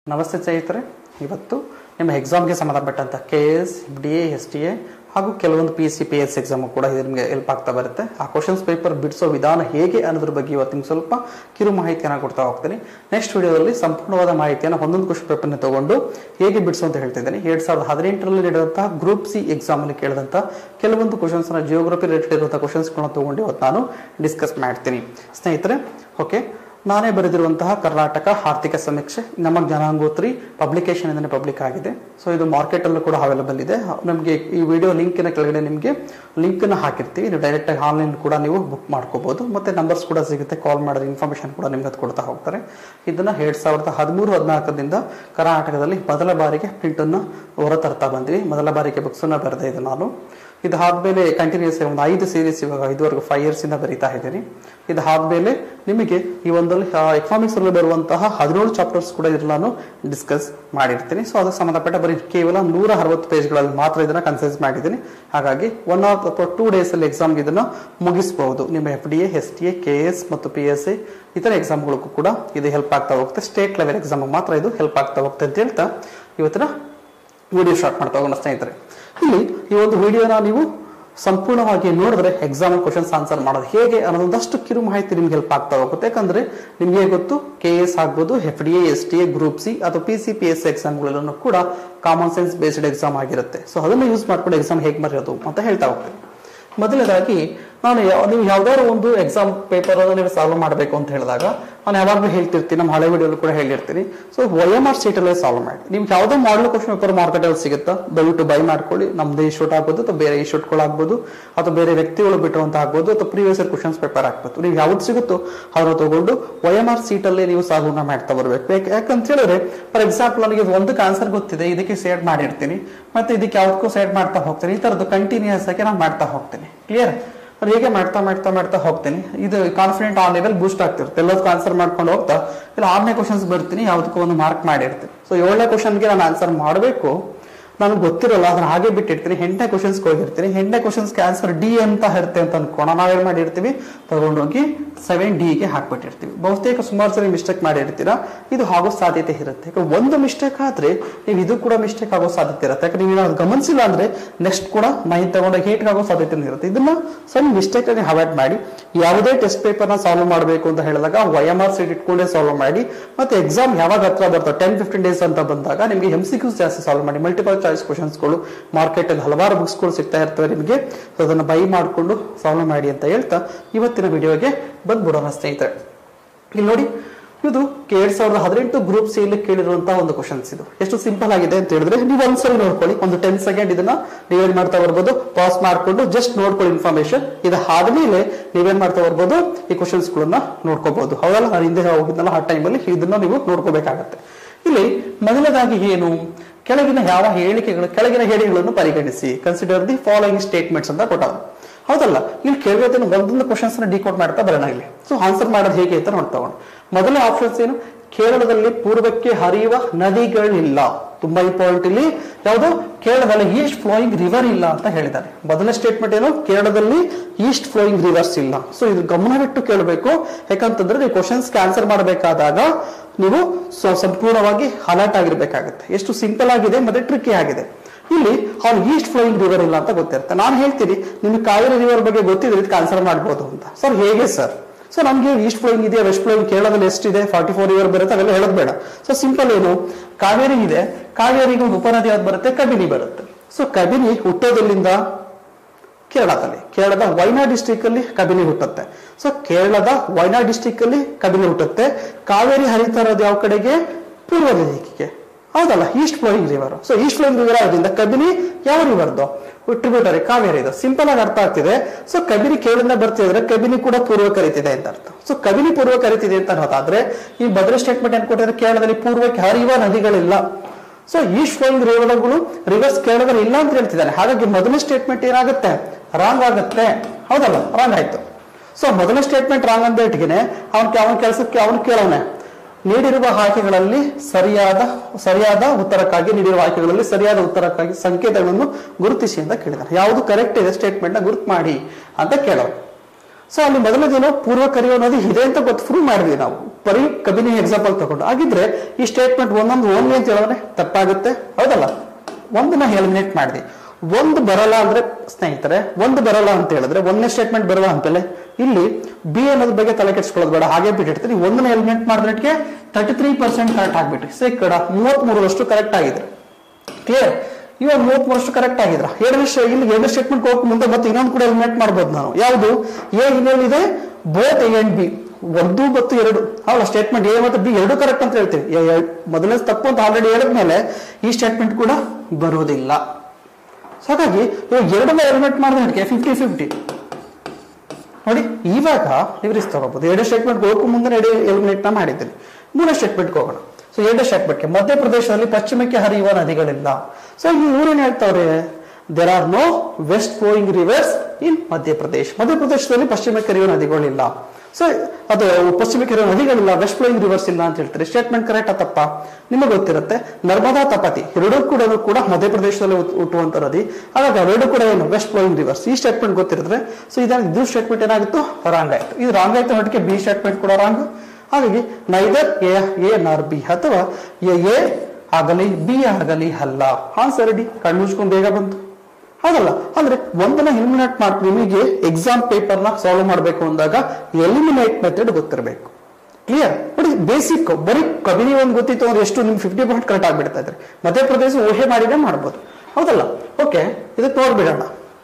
ನಮಸ್ತೆ ಸ್ನೇಹಿತರೆ ಇವತ್ತು ನಿಮ್ಮ ಎಕ್ಸಾಮ್ಗೆ ಸಂಬಂಧಪಟ್ಟಂತ K S D A S T A ಹಾಗೂ ಕೆಲವೊಂದು P S C P S exam ಕೂಡ ಇದು ನಿಮಗೆ ಹೆಲ್ಪ್ ಆಗ್ತಾ ಬರುತ್ತೆ ಆ ಕ್ವಶನ್ಸ್ ಪೇಪರ್ ಬಿಡಿಸೋ ವಿಧಾನ ಹೇಗೆ ಅನ್ನೋದ್ರ ಬಗ್ಗೆ ಇವತ್ತು ನಿಮ್ಗೆ ಸ್ವಲ್ಪ ಕಿರು ಮಾಹಿತಿಯನ್ನು ಕೊಡ್ತಾ ಹೋಗ್ತೀನಿ ನೆಕ್ಸ್ಟ್ ವಿಡಿಯೋದಲ್ಲಿ ಸಂಪೂರ್ಣವಾದ ಮಾಹಿತಿಯನ್ನು ಒಂದೊಂದು ಕ್ವಶನ್ ಪೇಪರ್ನ ತಗೊಂಡು ಹೇಗೆ ಬಿಡಿಸು ಅಂತ ಹೇಳ್ತಿದ್ದೀನಿ ಎರಡ್ ಸಾವಿರದ ಹದಿನೆಂಟರಲ್ಲಿ ನಡೆದಂತಹ ಗ್ರೂಪ್ ಸಿ ಎಕ್ಸಾಮ್ ಅಲ್ಲಿ ಕೇಳಿದಂತ ಕೆಲವೊಂದು ಕ್ವಶನ್ಸ್ ಜಿಯೋಗ್ರಫಿ ರಿಲೇಟೆಡ್ ಇರುವಂತಹ ಕ್ವಶನ್ಸ್ಗಳನ್ನ ತಗೊಂಡು ಇವತ್ತು ನಾನು ಡಿಸ್ಕಸ್ ಮಾಡ್ತೀನಿ ಸ್ನೇಹಿತರೆ ಓಕೆ ನಾನೇ ಬರೆದಿರುವಂತಹ ಕರ್ನಾಟಕ ಆರ್ಥಿಕ ಸಮೀಕ್ಷೆ ನಮ್ಮ ಜ್ಞಾನಾಂಗೋತ್ರಿ ಪಬ್ಲಿಕೇಶನ್ ಇಂದನೇ ಪಬ್ಲಿಕ್ ಆಗಿದೆ ಸೊ ಇದು ಮಾರ್ಕೆಟ್ ಅಲ್ಲೂ ಕೂಡ ಅವೈಲಬಲ್ ಇದೆ ನಮಗೆ ಈ ವಿಡಿಯೋ ಲಿಂಕಿನ ಕೆಳಗಡೆ ನಿಮಗೆ ಲಿಂಕ್ ನ ಹಾಕಿರ್ತೀವಿ ನೀವು ಡೈರೆಕ್ಟ್ ಆಗಿ ಆನ್ಲೈನ್ ಕೂಡ ನೀವು ಬುಕ್ ಮಾಡ್ಕೋಬಹುದು ಮತ್ತೆ ನಂಬರ್ಸ್ ಕೂಡ ಸಿಗುತ್ತೆ ಕಾಲ್ ಮಾಡಿದ್ರೆ ಇನ್ಫಾರ್ಮೇಶನ್ ಕೂಡ ನಿಮ್ಗೆ ಅದು ಕೊಡ್ತಾ ಹೋಗ್ತಾರೆ ಇದನ್ನ ಎರಡ್ ಸಾವಿರದ ಹದಿಮೂರು ಹದಿನಾಲ್ಕರಿಂದ ಕರ್ನಾಟಕದಲ್ಲಿ ಮೊದಲ ಬಾರಿಗೆ ಪ್ರಿಂಟ್ ಅನ್ನು ಹೊರತರ್ತಾ ಬಂದ್ವಿ ಮೊದಲ ಬಾರಿಗೆ ಬುಕ್ಸ್ ಅನ್ನ ಬರೆದೆ ಇದು ನಾನು ಇದಾದ್ಮೇಲೆ ಕಂಟಿನ್ಯೂಸ್ ಒಂದು ಐದು ಸೀರೀಸ್ ಇವಾಗ ಇದುವರೆಗೂ ಫೈವ್ ಇಯರ್ಸ್ ಇಂದ ಬರೀತಾ ಇದ್ದೀನಿ ಇದಾದ್ಮೇಲೆ ನಿಮಗೆ ಈ ಒಂದಲ್ಲಿ ಎಕನಾಮಿಕ್ಸ್ ಅಲ್ಲಿ ಬರುವಂತಹ ಹದಿನೇಳು ಚಾಪ್ಟರ್ಸ್ ಕೂಡ ಇದ್ರಲ್ಲಿ ನಾನು ಡಿಸ್ಕಸ್ ಮಾಡಿರ್ತೀನಿ ಸೊ ಅದಕ್ಕೆ ಸಂಬಂಧಪಟ್ಟ ಬರೀ ಕೇವಲ ನೂರ ಅರವತ್ತು ಪೇಜ್ಗಳಲ್ಲಿ ಮಾತ್ರ ಇದನ್ನ ಕನ್ಸೈಸ್ ಮಾಡಿದ್ದೀನಿ ಹಾಗಾಗಿ ಒನ್ ಆರ್ ಅಥವಾ ಟೂ ಡೇಸ್ ಅಲ್ಲಿ ಎಕ್ಸಾಮ್ಗೆ ಇದನ್ನ ಮುಗಿಸಬಹುದು ನಿಮ್ಮ F D S T A K S ಮತ್ತು ಪಿ ಎಸ್ ಸಿ ಇತರ ಎಕ್ಸಾಮ್ಗಳಿಗೂ ಕೂಡ ಇದು ಹೆಲ್ಪ್ ಆಗ್ತಾ ಹೋಗುತ್ತೆ ಸ್ಟೇಟ್ ಲೆವೆಲ್ ಎಕ್ಸಾಮ್ ಮಾತ್ರ ಇದು ಹೆಲ್ಪ್ ಆಗ್ತಾ ಹೋಗುತ್ತೆ ಅಂತ ಹೇಳ್ತಾ ಇವತ್ತಿನ ವಿಡಿಯೋ ಸ್ಟಾರ್ಟ್ ಮಾಡ್ತಾ ಹೋಗೋಣ ಸ್ನೇಹಿತರೆ ಇಲ್ಲಿ ಈ ಒಂದು ವಿಡಿಯೋನ ನೀವು ಸಂಪೂರ್ಣವಾಗಿ ನೋಡಿದ್ರೆ ಎಕ್ಸಾಮ್ ಕ್ವಶನ್ಸ್ ಆನ್ಸರ್ ಮಾಡೋದು ಹೇಗೆ ಅನ್ನೋದೊಂದಷ್ಟು ಕಿರು ಮಾಹಿತಿ ನಿಮ್ಗೆ ಹೆಲ್ಪ್ ಆಗ್ತಾ ಹೋಗುತ್ತೆ ಯಾಕಂದ್ರೆ ನಿಮ್ಗೆ ಗೊತ್ತು ಕೆ ಎಸ್ ಆಗ್ಬೋದು F D S T A group C ಅಥವಾ ಪಿ ಸಿ ಪಿ ಎಸ್ ಎಕ್ಸಾಮ್ಗಳೆಲ್ಲನೂ ಕೂಡ ಕಾಮನ್ ಸೆನ್ಸ್ ಬೇಸ್ಡ್ ಎಕ್ಸಾಮ್ ಆಗಿರುತ್ತೆ ಸೊ ಅದನ್ನು ಯೂಸ್ ಮಾಡ್ಕೊಂಡು ಎಕ್ಸಾಮ್ ಹೇಗೆ ಬರೆಯೋದು ಅಂತ ಹೇಳ್ತಾ ಹೋಗ್ತೀನಿ ಮೊದಲನೇದಾಗಿ ನಾನು ಯಾವ- ನೀವು ಯಾವ್ದಾದ್ರು ಒಂದು ಎಕ್ಸಾಮ್ ಪೇಪರ್ ಅನ್ನು ನೀವು ಸಾಲ್ವ್ ಮಾಡಬೇಕು ಅಂತ ಹೇಳಿದಾಗ ನಾನು ಯಾವಾಗಲೂ ಹೇಳ್ತಿರ್ತೀನಿ ನಮ್ಮ ಹಳೆ ವಿಡಿಯೋ ಕೂಡ ಹೇಳಿರ್ತೀನಿ so Y M R sheet ಅಲ್ಲೇ ಸಾಲ್ವ್ ಮಾಡಿ ನಿಮ್ಗೆ ಯಾವುದೋ ಮಾಡಲ್ ಕ್ವಶನ್ ಪೇಪರ್ ಮಾರ್ಕೆಟ್ ಅಲ್ಲಿ ಸಿಗುತ್ತಾ ದಯವಿಟ್ಟು ಬೈ ಮಾಡ್ಕೊಳ್ಳಿ ನಮ್ದೇ ಶೂಟ್ ಆಗ್ಬೋದು ಅಥವಾ ಬೇರೆ ಶೂಟ್ಗಳು ಆಗ್ಬೋದು ಅಥವಾ ಬೇರೆ ವ್ಯಕ್ತಿಗಳು ಬಿಟ್ಟಿರುವಂತ ಆಗ್ಬೋದು ಅಥವಾ ಪ್ರೀವಿಯಸ್ ಇಯರ್ ಕ್ವಶನ್ಸ್ ಪೇಪರ್ ಆಗ್ಬೋದು ನೀವು ಯಾವ್ದು ಸಿಗುತ್ತೋ ಅದನ್ನ ತಗೊಂಡು ವೈ ಎಂ ಆರ್ ಸೀಟ್ ಅಲ್ಲೇ ನೀವು ಸಾಲ್ವ್ ಮಾಡ್ತಾ ಬರ್ಬೇಕು ಯಾಕೆ ಯಾಕಂತ ಹೇಳಿದ್ರೆ ಫಾರ್ ಎಕ್ಸಾಂಪಲ್ ನನಗೆ ಒಂದಕ್ಕೆ ಆನ್ಸರ್ ಗೊತ್ತಿದೆ ಇದಕ್ಕೆ ಸೇಡ್ ಮಾಡಿರ್ತೀನಿ ಮತ್ತೆ ಇದಕ್ಕೆ ಯಾವ್ದಕ್ಕೂ ಸೇಡ್ ಮಾಡ್ತಾ ಹೋಗ್ತೀನಿ ಈ ತರದ್ದು ಕಂಟಿನ್ಯೂಸ್ ಆಗಿ ನಾನು ಮಾಡ್ತಾ ಹೋಗ್ತೀನಿ ಕ್ಲಿಯರ್ ಅದು ಹೇಗೆ ಮಾಡ್ತಾ ಮಾಡ್ತಾ ಮಾಡ್ತಾ ಹೋಗ್ತೀನಿ ಇದು ಕಾನ್ಫಿಡೆಂಟ್ ಆ ಲೆವೆಲ್ ಬೂಸ್ಟ್ ಆಗ್ತಿರುತ್ತೆ ಎಲ್ಲದಕ್ಕೂ ಆನ್ಸರ್ ಮಾಡ್ಕೊಂಡು ಹೋಗ್ತಾ ಇಲ್ಲ ಆರನೇ ಕ್ವಶನ್ಸ್ ಬರ್ತೀನಿ ಯಾವ್ದಕ್ಕೂ ಒಂದು ಮಾರ್ಕ್ ಮಾಡಿರ್ತೀನಿ ಸೊ ಏಳನೇ ಕ್ವಶನ್ಗೆ ನಾನು ಆನ್ಸರ್ ಮಾಡಬೇಕು ನನಗೆ ಗೊತ್ತಿರಲ್ಲ ಅದನ್ನ ಹಾಗೆ ಬಿಟ್ಟಿರ್ತೀನಿ ಎಂಟನೇ ಕ್ವಶನ್ಸ್ಗೆ ಹೋಗಿರ್ತೀನಿ ಎಂಟನೇ ಕ್ವಶನ್ಸ್ಗೆ ಆನ್ಸರ್ ಡಿ ಅಂತ ಇರುತ್ತೆ ಅಂತ ಅನ್ಕೋಣ ನಾವೇನ್ ಮಾಡಿರ್ತೀವಿ ತಗೊಂಡೋಗಿ ಸೆವೆನ್ ಡಿಗೆ ಹಾಕ್ಬಿಟ್ಟಿರ್ತೀವಿ ಬಹುತೇಕ ಸುಮಾರು ಸರಿ ಮಿಸ್ಟೇಕ್ ಮಾಡಿರ್ತೀರಾ ಇದು ಆಗೋ ಸಾಧ್ಯತೆ ಇರುತ್ತೆ ಯಾಕಂದ್ರೆ ಒಂದು ಮಿಸ್ಟೇಕ್ ಆದ್ರೆ ನೀವು ಇದು ಕೂಡ ಮಿಸ್ಟೇಕ್ ಆಗೋ ಸಾಧ್ಯತೆ ಇರುತ್ತೆ ಯಾಕಂದ್ರೆ ನೀವು ಏನಾದ್ರು ಗಮನಿಸಿಲ್ಲ ಅಂದ್ರೆ ನೆಕ್ಸ್ಟ್ ಕೂಡ ನೈನ್ ತಗೊಂಡಾಗ ಏಟ್ ಆಗೋ ಸಾಧ್ಯತೆ ಇರುತ್ತೆ ಇದನ್ನ ಸಣ್ಣ ಮಿಸ್ಟೇಕ್ ಆಗಿ ಅವಾಯ್ಡ್ ಮಾಡಿ ಯಾವುದೇ ಟೆಸ್ಟ್ ಪೇಪರ್ ನ ಸಾಲ್ವ್ ಮಾಡಬೇಕು ಅಂತ ಹೇಳಿದಾಗ ವೈ ಎಂ ಆರ್ ಸೀಟ್ ಇಟ್ಕೊಂಡೇ ಸಾಲ್ವ್ ಮಾಡಿ ಮತ್ತೆ ಎಕ್ಸಾಮ್ ಯಾವಾಗ ಹತ್ರ ಬರ್ತವೆ ಟೆನ್ ಫಿಫ್ಟೀನ್ ಡೇಸ್ ಅಂತ ಬಂದಾಗ ನಿಮಗೆ ಎಂ ಸಿ ಕ್ಯೂಸ್ ಜಾಸ್ತಿ ಸಾಲ್ವ್ ಮಾಡಿ ಮಲ್ಟಿಪಲ್ ಚಾಯ್ಸ್ ಕ್ವಶನ್ಸ್ಗಳು ಮಾರ್ಕೆಟ್ ಅಲ್ಲಿ ಹಲವಾರು ಬುಕ್ಸ್ಗಳು ಸಿಗ್ತಾ ಇರ್ತವೆ ನಿಮಗೆ ಸೊ ಅದನ್ನ ಬೈ ಮಾಡಿಕೊಂಡು ಸಾಲ್ವ್ ಮಾಡಿ ಅಂತ ಹೇಳ್ತಾ ಇವತ್ತಿನ ವಿಡಿಯೋಗೆ ಬಂದ್ಬಿಡೋಣ ಸ್ನೇಹಿತರೆ ಇಲ್ಲಿ ನೋಡಿ ಇದು ಎರಡ್ ಸಾವಿರದ ಹದಿನೆಂಟು ಗ್ರೂಪ್ ಸಿ ಇಲ್ಲಿ ಕೇಳಿರುವಂತಹ ಒಂದು ಕ್ವಶನ್ಸ್ ಇದು ಎಷ್ಟು ಸಿಂಪಲ್ ಆಗಿದೆ ಅಂತ ಹೇಳಿದ್ರೆ ನೀವು ಒಂದ್ಸರಿ ನೋಡ್ಕೊಳ್ಳಿ ಒಂದು ಟೆನ್ ಸೆಕೆಂಡ್ ಇದನ್ನ ನೀವೇನ್ ಮಾಡ್ತಾ ಬರ್ಬೋದು ಪಾಸ್ ಮಾಡ್ಕೊಂಡು ಜಸ್ಟ್ ನೋಡ್ಕೊಳ್ಳಿ ಇನ್ಫಾರ್ಮೇಶನ್ ಇದು ಆದ್ಮೇಲೆ ನೀವೇನ್ ಮಾಡ್ತಾ ಬರ್ಬೋದು ಈ ಕ್ವಶನ್ಸ್ ಗಳನ್ನ ನೋಡ್ಕೋಬಹುದು ಹೌದಲ್ಲ ನಾನು ಹಿಂದೆ ಹೋಗಿದ್ನಲ್ಲ ಆ ಟೈಮಲ್ಲಿ ಇದನ್ನ ನೀವು ನೋಡ್ಕೋಬೇಕಾಗತ್ತೆ ಇಲ್ಲಿ ಮೊದಲನೇದಾಗಿ ಏನು ಕೆಳಗಿನ ಯಾವ ಹೇಳಿಕೆಗಳು ಕೆಳಗಿನ ಹೇಳಿಕೆಗಳನ್ನು ಪರಿಗಣಿಸಿ ಕನ್ಸಿಡರ್ ದಿ ಫಾಲೋಯಿಂಗ್ ಸ್ಟೇಟ್ಮೆಂಟ್ಸ್ ಅಂತ ಕೊಟ್ಟವ್ರು ಹೌದಲ್ಲ ಇಲ್ಲಿ ಕೇಳಿರೋದನ್ನ ಒಂದೊಂದು ಕ್ವಶನ್ಸ್ ನ ಡಿಕೋಡ್ ಮಾಡ್ತಾ ಬರೋಣ ಇಲ್ಲಿ ಸೊ ಆನ್ಸರ್ ಮಾಡೋದು ಹೇಗೆ ಅಂತ ನೋಡ್ತಾ ಹೋಗೋಣ ಮೊದಲ ಆಪ್ಷನ್ಸ್ ಏನು ಕೇರಳದಲ್ಲಿ ಪೂರ್ವಕ್ಕೆ ಹರಿಯುವ ನದಿಗಳಿಲ್ಲ ತುಂಬಾ ಇಂಪಾರ್ಟೆಂಟ್ ಇಲ್ಲಿ ಯಾವುದು ಕೇರಳದಲ್ಲಿ ಈಸ್ಟ್ ಫ್ಲೋಯಿಂಗ್ ರಿವರ್ ಇಲ್ಲ ಅಂತ ಹೇಳಿದ್ದಾರೆ ಮೊದಲನೇ ಸ್ಟೇಟ್ಮೆಂಟ್ ಏನು ಕೇರಳದಲ್ಲಿ ಈಸ್ಟ್ ಫ್ಲೋಯಿಂಗ್ ರಿವರ್ಸ್ ಇಲ್ಲ ಸೊ ಇದು ಗಮನವಿಟ್ಟು ಕೇಳಬೇಕು ಯಾಕಂತಂದ್ರೆ ನೀವು ಕ್ವಶನ್ಸ್ ಆನ್ಸರ್ ಮಾಡಬೇಕಾದಾಗ ನೀವು ಸ್ವ- ಸಂಪೂರ್ಣವಾಗಿ ಅಲರ್ಟ್ ಆಗಿರ್ಬೇಕಾಗುತ್ತೆ ಎಷ್ಟು ಸಿಂಪಲ್ ಆಗಿದೆ ಮತ್ತೆ ಟ್ರಿಕ್ಕಿ ಆಗಿದೆ ಇಲ್ಲಿ ಅವ್ನು ಈಸ್ಟ್ ಫ್ಲೋಯಿಂಗ್ ರಿವರ್ ಇಲ್ಲ ಅಂತ ಗೊತ್ತಿರುತ್ತೆ ನಾನು ಹೇಳ್ತೀನಿ ನಿಮ್ಗೆ ಕಾವೇರಿ ರಿವರ್ ಬಗ್ಗೆ ಗೊತ್ತಿದ್ರೆ ಇದಕ್ಕೆ ಆನ್ಸರ್ ಮಾಡ್ಬೋದು ಅಂತ ಸರ್ ಹೇಗೆ ಸರ್ ಸೊ ನಮ್ಗೆ ಈಸ್ಟ್ ಫ್ಲೋಯಿಂಗ್ ಇದೆಯಾ ವೆಸ್ಟ್ ಫ್ಲೋಯಿಂಗ್ ಕೇರಳದಲ್ಲಿ ಎಷ್ಟಿದೆ ಫಾರ್ಟಿ ಫೋರ್ ರಿವರ್ ಬರುತ್ತೆ ಅವೆಲ್ಲ ಹೇಳೋದು ಬೇಡ ಸೊ ಸಿಂಪಲ್ ಏನು ಕಾವೇರಿ ಇದೆ ಕಾವೇರಿಗೆ ಒಂದು ಉಪನದಿ ಯಾವ್ದು ಬರುತ್ತೆ ಕಬಿನಿ ಬರುತ್ತೆ ಸೊ ಕಬಿನಿ ಹುಟ್ಟೋದಲ್ಲಿಂದ ಕೇರಳದಲ್ಲಿ ಕೇರಳದ ವೈನಾಡ್ ಡಿಸ್ಟಿಕ್ ಅಲ್ಲಿ ಕಬಿನಿ ಹುಟ್ಟುತ್ತೆ ಸೊ ಕೇರಳದ ವೈನಾಡ್ ಡಿಸ್ಟಿಕ್ ಅಲ್ಲಿ ಕಬಿನಿ ಹುಟ್ಟುತ್ತೆ ಕಾವೇರಿ ಹರಿತಾ ಇರೋದು ಯಾವ ಕಡೆಗೆ ಪೂರ್ವ ದಿಕ್ಕಿಗೆ ಹೌದಲ್ಲ east flowing river so east flowing river ಆದ್ರಿಂದ ಕಬಿನಿ ಯಾವ ರಿವರ್ದು ಟ್ರಿಬ್ಯೂಟರಿ ಕಾವೇರಿ ಇದು ಸಿಂಪಲ್ ಆಗಿ ಅರ್ಥ ಆಗ್ತಿದೆ ಸೊ ಕಬಿನಿ ಕೇರಳದಿಂದ ಬರ್ತಿದ್ರೆ ಕಬಿನಿ ಕೂಡ ಪೂರ್ವ ಕರಿತಿದೆ ಅಂತ ಅರ್ಥ ಸೊ ಕಬಿನಿ ಪೂರ್ವ ಕರಿತಿದೆ ಅಂತ ಅನ್ನೋದಾದ್ರೆ ಈ ಬದಲ ಸ್ಟೇಟ್ಮೆಂಟ್ ಏನ್ ಕೊಟ್ಟಿದ್ರೆ ಕೇರಳದಲ್ಲಿ ಪೂರ್ವಕ್ಕೆ ಹರಿಯುವ ನದಿಗಳಿಲ್ಲ ಸೊ ಈಸ್ಟ್ ಫ್ಲೋಯಿಂಗ್ ರಿವರ್ಗಳು ರಿವರ್ಸ್ ಕೇರಳದಲ್ಲಿ ಇಲ್ಲ ಅಂತ ಹೇಳ್ತಿದ್ದಾರೆ ಹಾಗಾಗಿ ಮೊದಲನೇ ಸ್ಟೇಟ್ಮೆಂಟ್ ಏನಾಗುತ್ತೆ ರಾಂಗ್ ಆಗುತ್ತೆ ಹೌದಲ್ಲ ರಾಂಗ್ ಆಯ್ತು ಸೊ ಮೊದಲನೇ ಸ್ಟೇಟ್ಮೆಂಟ್ ರಾಂಗ್ ಅಂತ ಇಟ್ಗೆನೆ ಅವನ್ ಅವನ ಕೆಲಸಕ್ಕೆ ಅವನು ಕೇಳವನೆ ನೀಡಿರುವ ಆಯ್ಕೆಗಳಲ್ಲಿ ಸರಿಯಾದ ಸರಿಯಾದ ಉತ್ತರಕ್ಕಾಗಿ ನೀಡಿರುವ ಆಯ್ಕೆಗಳಲ್ಲಿ ಸರಿಯಾದ ಉತ್ತರಕ್ಕಾಗಿ ಸಂಕೇತಗಳನ್ನು ಗುರುತಿಸಿ ಅಂತ ಕೇಳಿದಾನೆ ಯಾವುದು ಕರೆಕ್ಟ್ ಇದೆ ಸ್ಟೇಟ್ಮೆಂಟ್ ನ ಗುರುತು ಮಾಡಿ ಅಂತ ಕೇಳೋನು ಸೊ ಅಲ್ಲಿ ಮೊದಲನೇದೇನೋ ಪೂರ್ವ ಕರೆಯುವ ನದಿ ಇದೆ ಅಂತ ಗೊತ್ತು ಪ್ರೂವ್ ಮಾಡಿದ್ವಿ ನಾವು ಬರೀ ಕಬಿನಿ ಎಕ್ಸಾಂಪಲ್ ತಗೊಂಡು ಹಾಗಿದ್ರೆ ಈ ಸ್ಟೇಟ್ಮೆಂಟ್ ಒಂದೊಂದು ಓನ್ಲಿ ಅಂತ ಹೇಳಿದ್ರೆ ತಪ್ಪಾಗುತ್ತೆ ಹೌದಲ್ಲ ಒಂದನ್ನ ಎಲಿಮಿನೇಟ್ ಮಾಡಿದ್ವಿ ಒಂದು ಬರಲ್ಲ ಅಂದ್ರೆ ಸ್ನೇಹಿತರೆ ಒಂದು ಬರಲ್ಲ ಅಂತ ಹೇಳಿದ್ರೆ ಒಂದನೇ ಸ್ಟೇಟ್ಮೆಂಟ್ ಬರುವ ಅಂತಲೇ ಇಲ್ಲಿ ಬಿ ಅನ್ನೋದ್ರ ಬಗ್ಗೆ ತಲೆ ಕೆಡಿಸ್ಕೊಳ್ಳೋದು ಬೇಡ ಹಾಗೆ ಬಿಟ್ಟಿರ್ತೀನಿ ಒಂದನ್ನ ಎಲಿಮಿನೇಟ್ ಮಾಡಿದ್ರೆ ತರ್ಟಿ ತ್ರೀ ಪರ್ಸೆಂಟ್ ಕರೆಕ್ಟ್ ಆಗ್ಬಿಟ್ರಿ ಸಿಕ್ಕಡ ಮೂವತ್ತ್ ಮೂರರಷ್ಟು ಕರೆಕ್ಟ್ ಆಗಿದೆ ಕ್ಲಿಯರ್ ಇವಾಗ ಮೂವತ್ತ್ ಮೂರಷ್ಟು ಕರೆಕ್ಟ್ ಆಗಿದ್ರ ಎರಡನೇ ಸ್ಟೇ- ಇಲ್ಲಿ ಎರಡನೇ ಸ್ಟೇಟ್ಮೆಂಟ್ ಹೋಗಕ್ ಮುಂದೆ ಮತ್ತೆ ಇನ್ನೊಂದು ಕೂಡ ಎಲಿಮಿನೇಟ್ ಮಾಡ್ಬೋದು ನಾನು ಯಾವುದು ಎ ಇನ್ನೇನಿದೆ ಬೋತ್ ಎ ಅಂಡ್ ಬಿ ಒಂದು ಮತ್ತು ಎರಡು ಹೌದಾ ಸ್ಟೇಟ್ಮೆಂಟ್ ಎ ಮತ್ತು ಬಿ ಎರಡು ಕರೆಕ್ಟ್ ಅಂತ ಹೇಳ್ತೀವಿ ಎ- ಎ- ಮೊದಲನೇ ತಪ್ಪು ಅಂತ ಆಲ್ರೆಡಿ ಹೇಳಿದ್ಮೇಲೆ ಈ ಸ್ಟೇಟ್ಮೆಂಟ್ ಕೂಡ ಬರೋದಿಲ್ಲ ಸೊ ಹಾಗಾಗಿ ಇವಾಗ ಎರಡನ್ನ ಎಲಿಮಿನೇಟ್ ಮಾಡಿದ್ರೆ ಫಿಫ್ಟಿ ಫಿಫ್ಟಿ ನೋಡಿ ಇವಾಗ ರಿವರಿಸ್ ತಗೋಬಹುದು ಎರಡು ಸ್ಟೇಟ್ಮೆಂಟ್ ಹೋಗಕ್ಕೂ ಮುಂದೆ ಎರಡು ಎಲಿಮಿನೇಟ್ ನ ಮಾಡಿದ್ದೀನಿ ಮೂರನೇ ಸ್ಟೇಟ್ಮೆಂಟ್ ಹೋಗೋಣ ಸೊ ಎರಡನೇ ಸ್ಟೇಟ್ಮೆಂಟ್ಗೆ ಮಧ್ಯಪ್ರದೇಶದಲ್ಲಿ ಪಶ್ಚಿಮಕ್ಕೆ ಹರಿಯುವ ನದಿಗಳಿಲ್ಲ ಸೊ ಇವ್ರೇನ್ ಹೇಳ್ತಾವ್ರೆ there are no west flowing rivers in Madhya Pradesh ಮಧ್ಯಪ್ರದೇಶದಲ್ಲಿ ಪಶ್ಚಿಮಕ್ಕೆ ಹರಿಯುವ ನದಿಗಳಿಲ್ಲ ಸೊ ಅದು ಪಶ್ಚಿಮಕ್ಕೆ ಹರಿಯುವ ನದಿಗಳಿಲ್ಲ ವೆಸ್ಟ್ ಫ್ಲೋಯಿಂಗ್ ರಿವರ್ಸ್ ಇಲ್ಲ ಅಂತ ಹೇಳ್ತಾರೆ ಸ್ಟೇಟ್ಮೆಂಟ್ ಕರೆಕ್ಟ್ ತಪ್ಪ ನಿಮಗೆ ಗೊತ್ತಿರುತ್ತೆ ನರ್ಮದಾ ತಪತಿ ಎರಡೂ ಕೂಡ ಕೂಡ ಮಧ್ಯಪ್ರದೇಶದಲ್ಲಿ ಹುಟ್- ಹುಟ್ಟುವಂತ ನದಿ ಹಾಗಾಗಿ ಅವೆರಡು ಕೂಡ ಏನು ವೆಸ್ಟ್ ಫ್ಲೋಯಿಂಗ್ ರಿವರ್ಸ್ ಈ ಸ್ಟೇಟ್ಮೆಂಟ್ ಗೊತ್ತಿರಿದ್ರೆ ಸೊ ಇದನ್ನ ಇದು ಸ್ಟೇಟ್ಮೆಂಟ್ ಏನಾಗಿತ್ತು ರಾಂಗ್ ಆಯ್ತು ಇದು ರಾಂಗ್ ಆಯ್ತು ಹೊಟ್ಟಿಗೆ ಬಿ ಸ್ಟೇಟ್ಮೆಂಟ್ ಕೂಡ ರಾಂಗ್ ಹಾಗಾಗಿ neither A A nor B ಅಥವಾ ಎ ಎ ಆಗಲಿ ಬಿ ಆಗಲಿ ಅಲ್ಲ ಆನ್ಸರ್ ಡಿ ಕಣ್ಣು ಮುಚ್ಕೊಂಡು ಬೇಗ ಬಂತು ಹೌದಲ್ಲ ಅಂದ್ರೆ ಒಂದನ್ನ ಎಲಿಮಿನೇಟ್ ಮಾಡಿ ನಿಮಗೆ ಎಕ್ಸಾಮ್ ಪೇಪರ್ ನ ಸಾಲ್ವ್ ಮಾಡಬೇಕು ಅಂದಾಗ ಎಲಿಮಿನೇಟ್ ಮೆಥಡ್ ಗೊತ್ತಿರಬೇಕು ಕ್ಲಿಯರ್ ನೋಡಿ ಬೇಸಿಕ್ ಬರೀ ಕಬಿನಿ ಒಂದು ಗೊತ್ತಿತ್ತು ಅಂದ್ರೆ ಎಷ್ಟು ನಿಮ್ಗೆ ಫಿಫ್ಟಿ ಪರ್ಸೆಂಟ್ ಕರೆಕ್ಟ್ ಆಗ್ಬಿಡ್ತಾ ಇದ್ರೆ ಮಧ್ಯಪ್ರದೇಶ ಊಹೆ ಮಾಡಿನೇ ಮಾಡ್ಬೋದು ಹೌದಲ್ಲ ಓಕೆ ಇದಕ್ಕೆ ನೋಡ್ಬಿಡೋಣ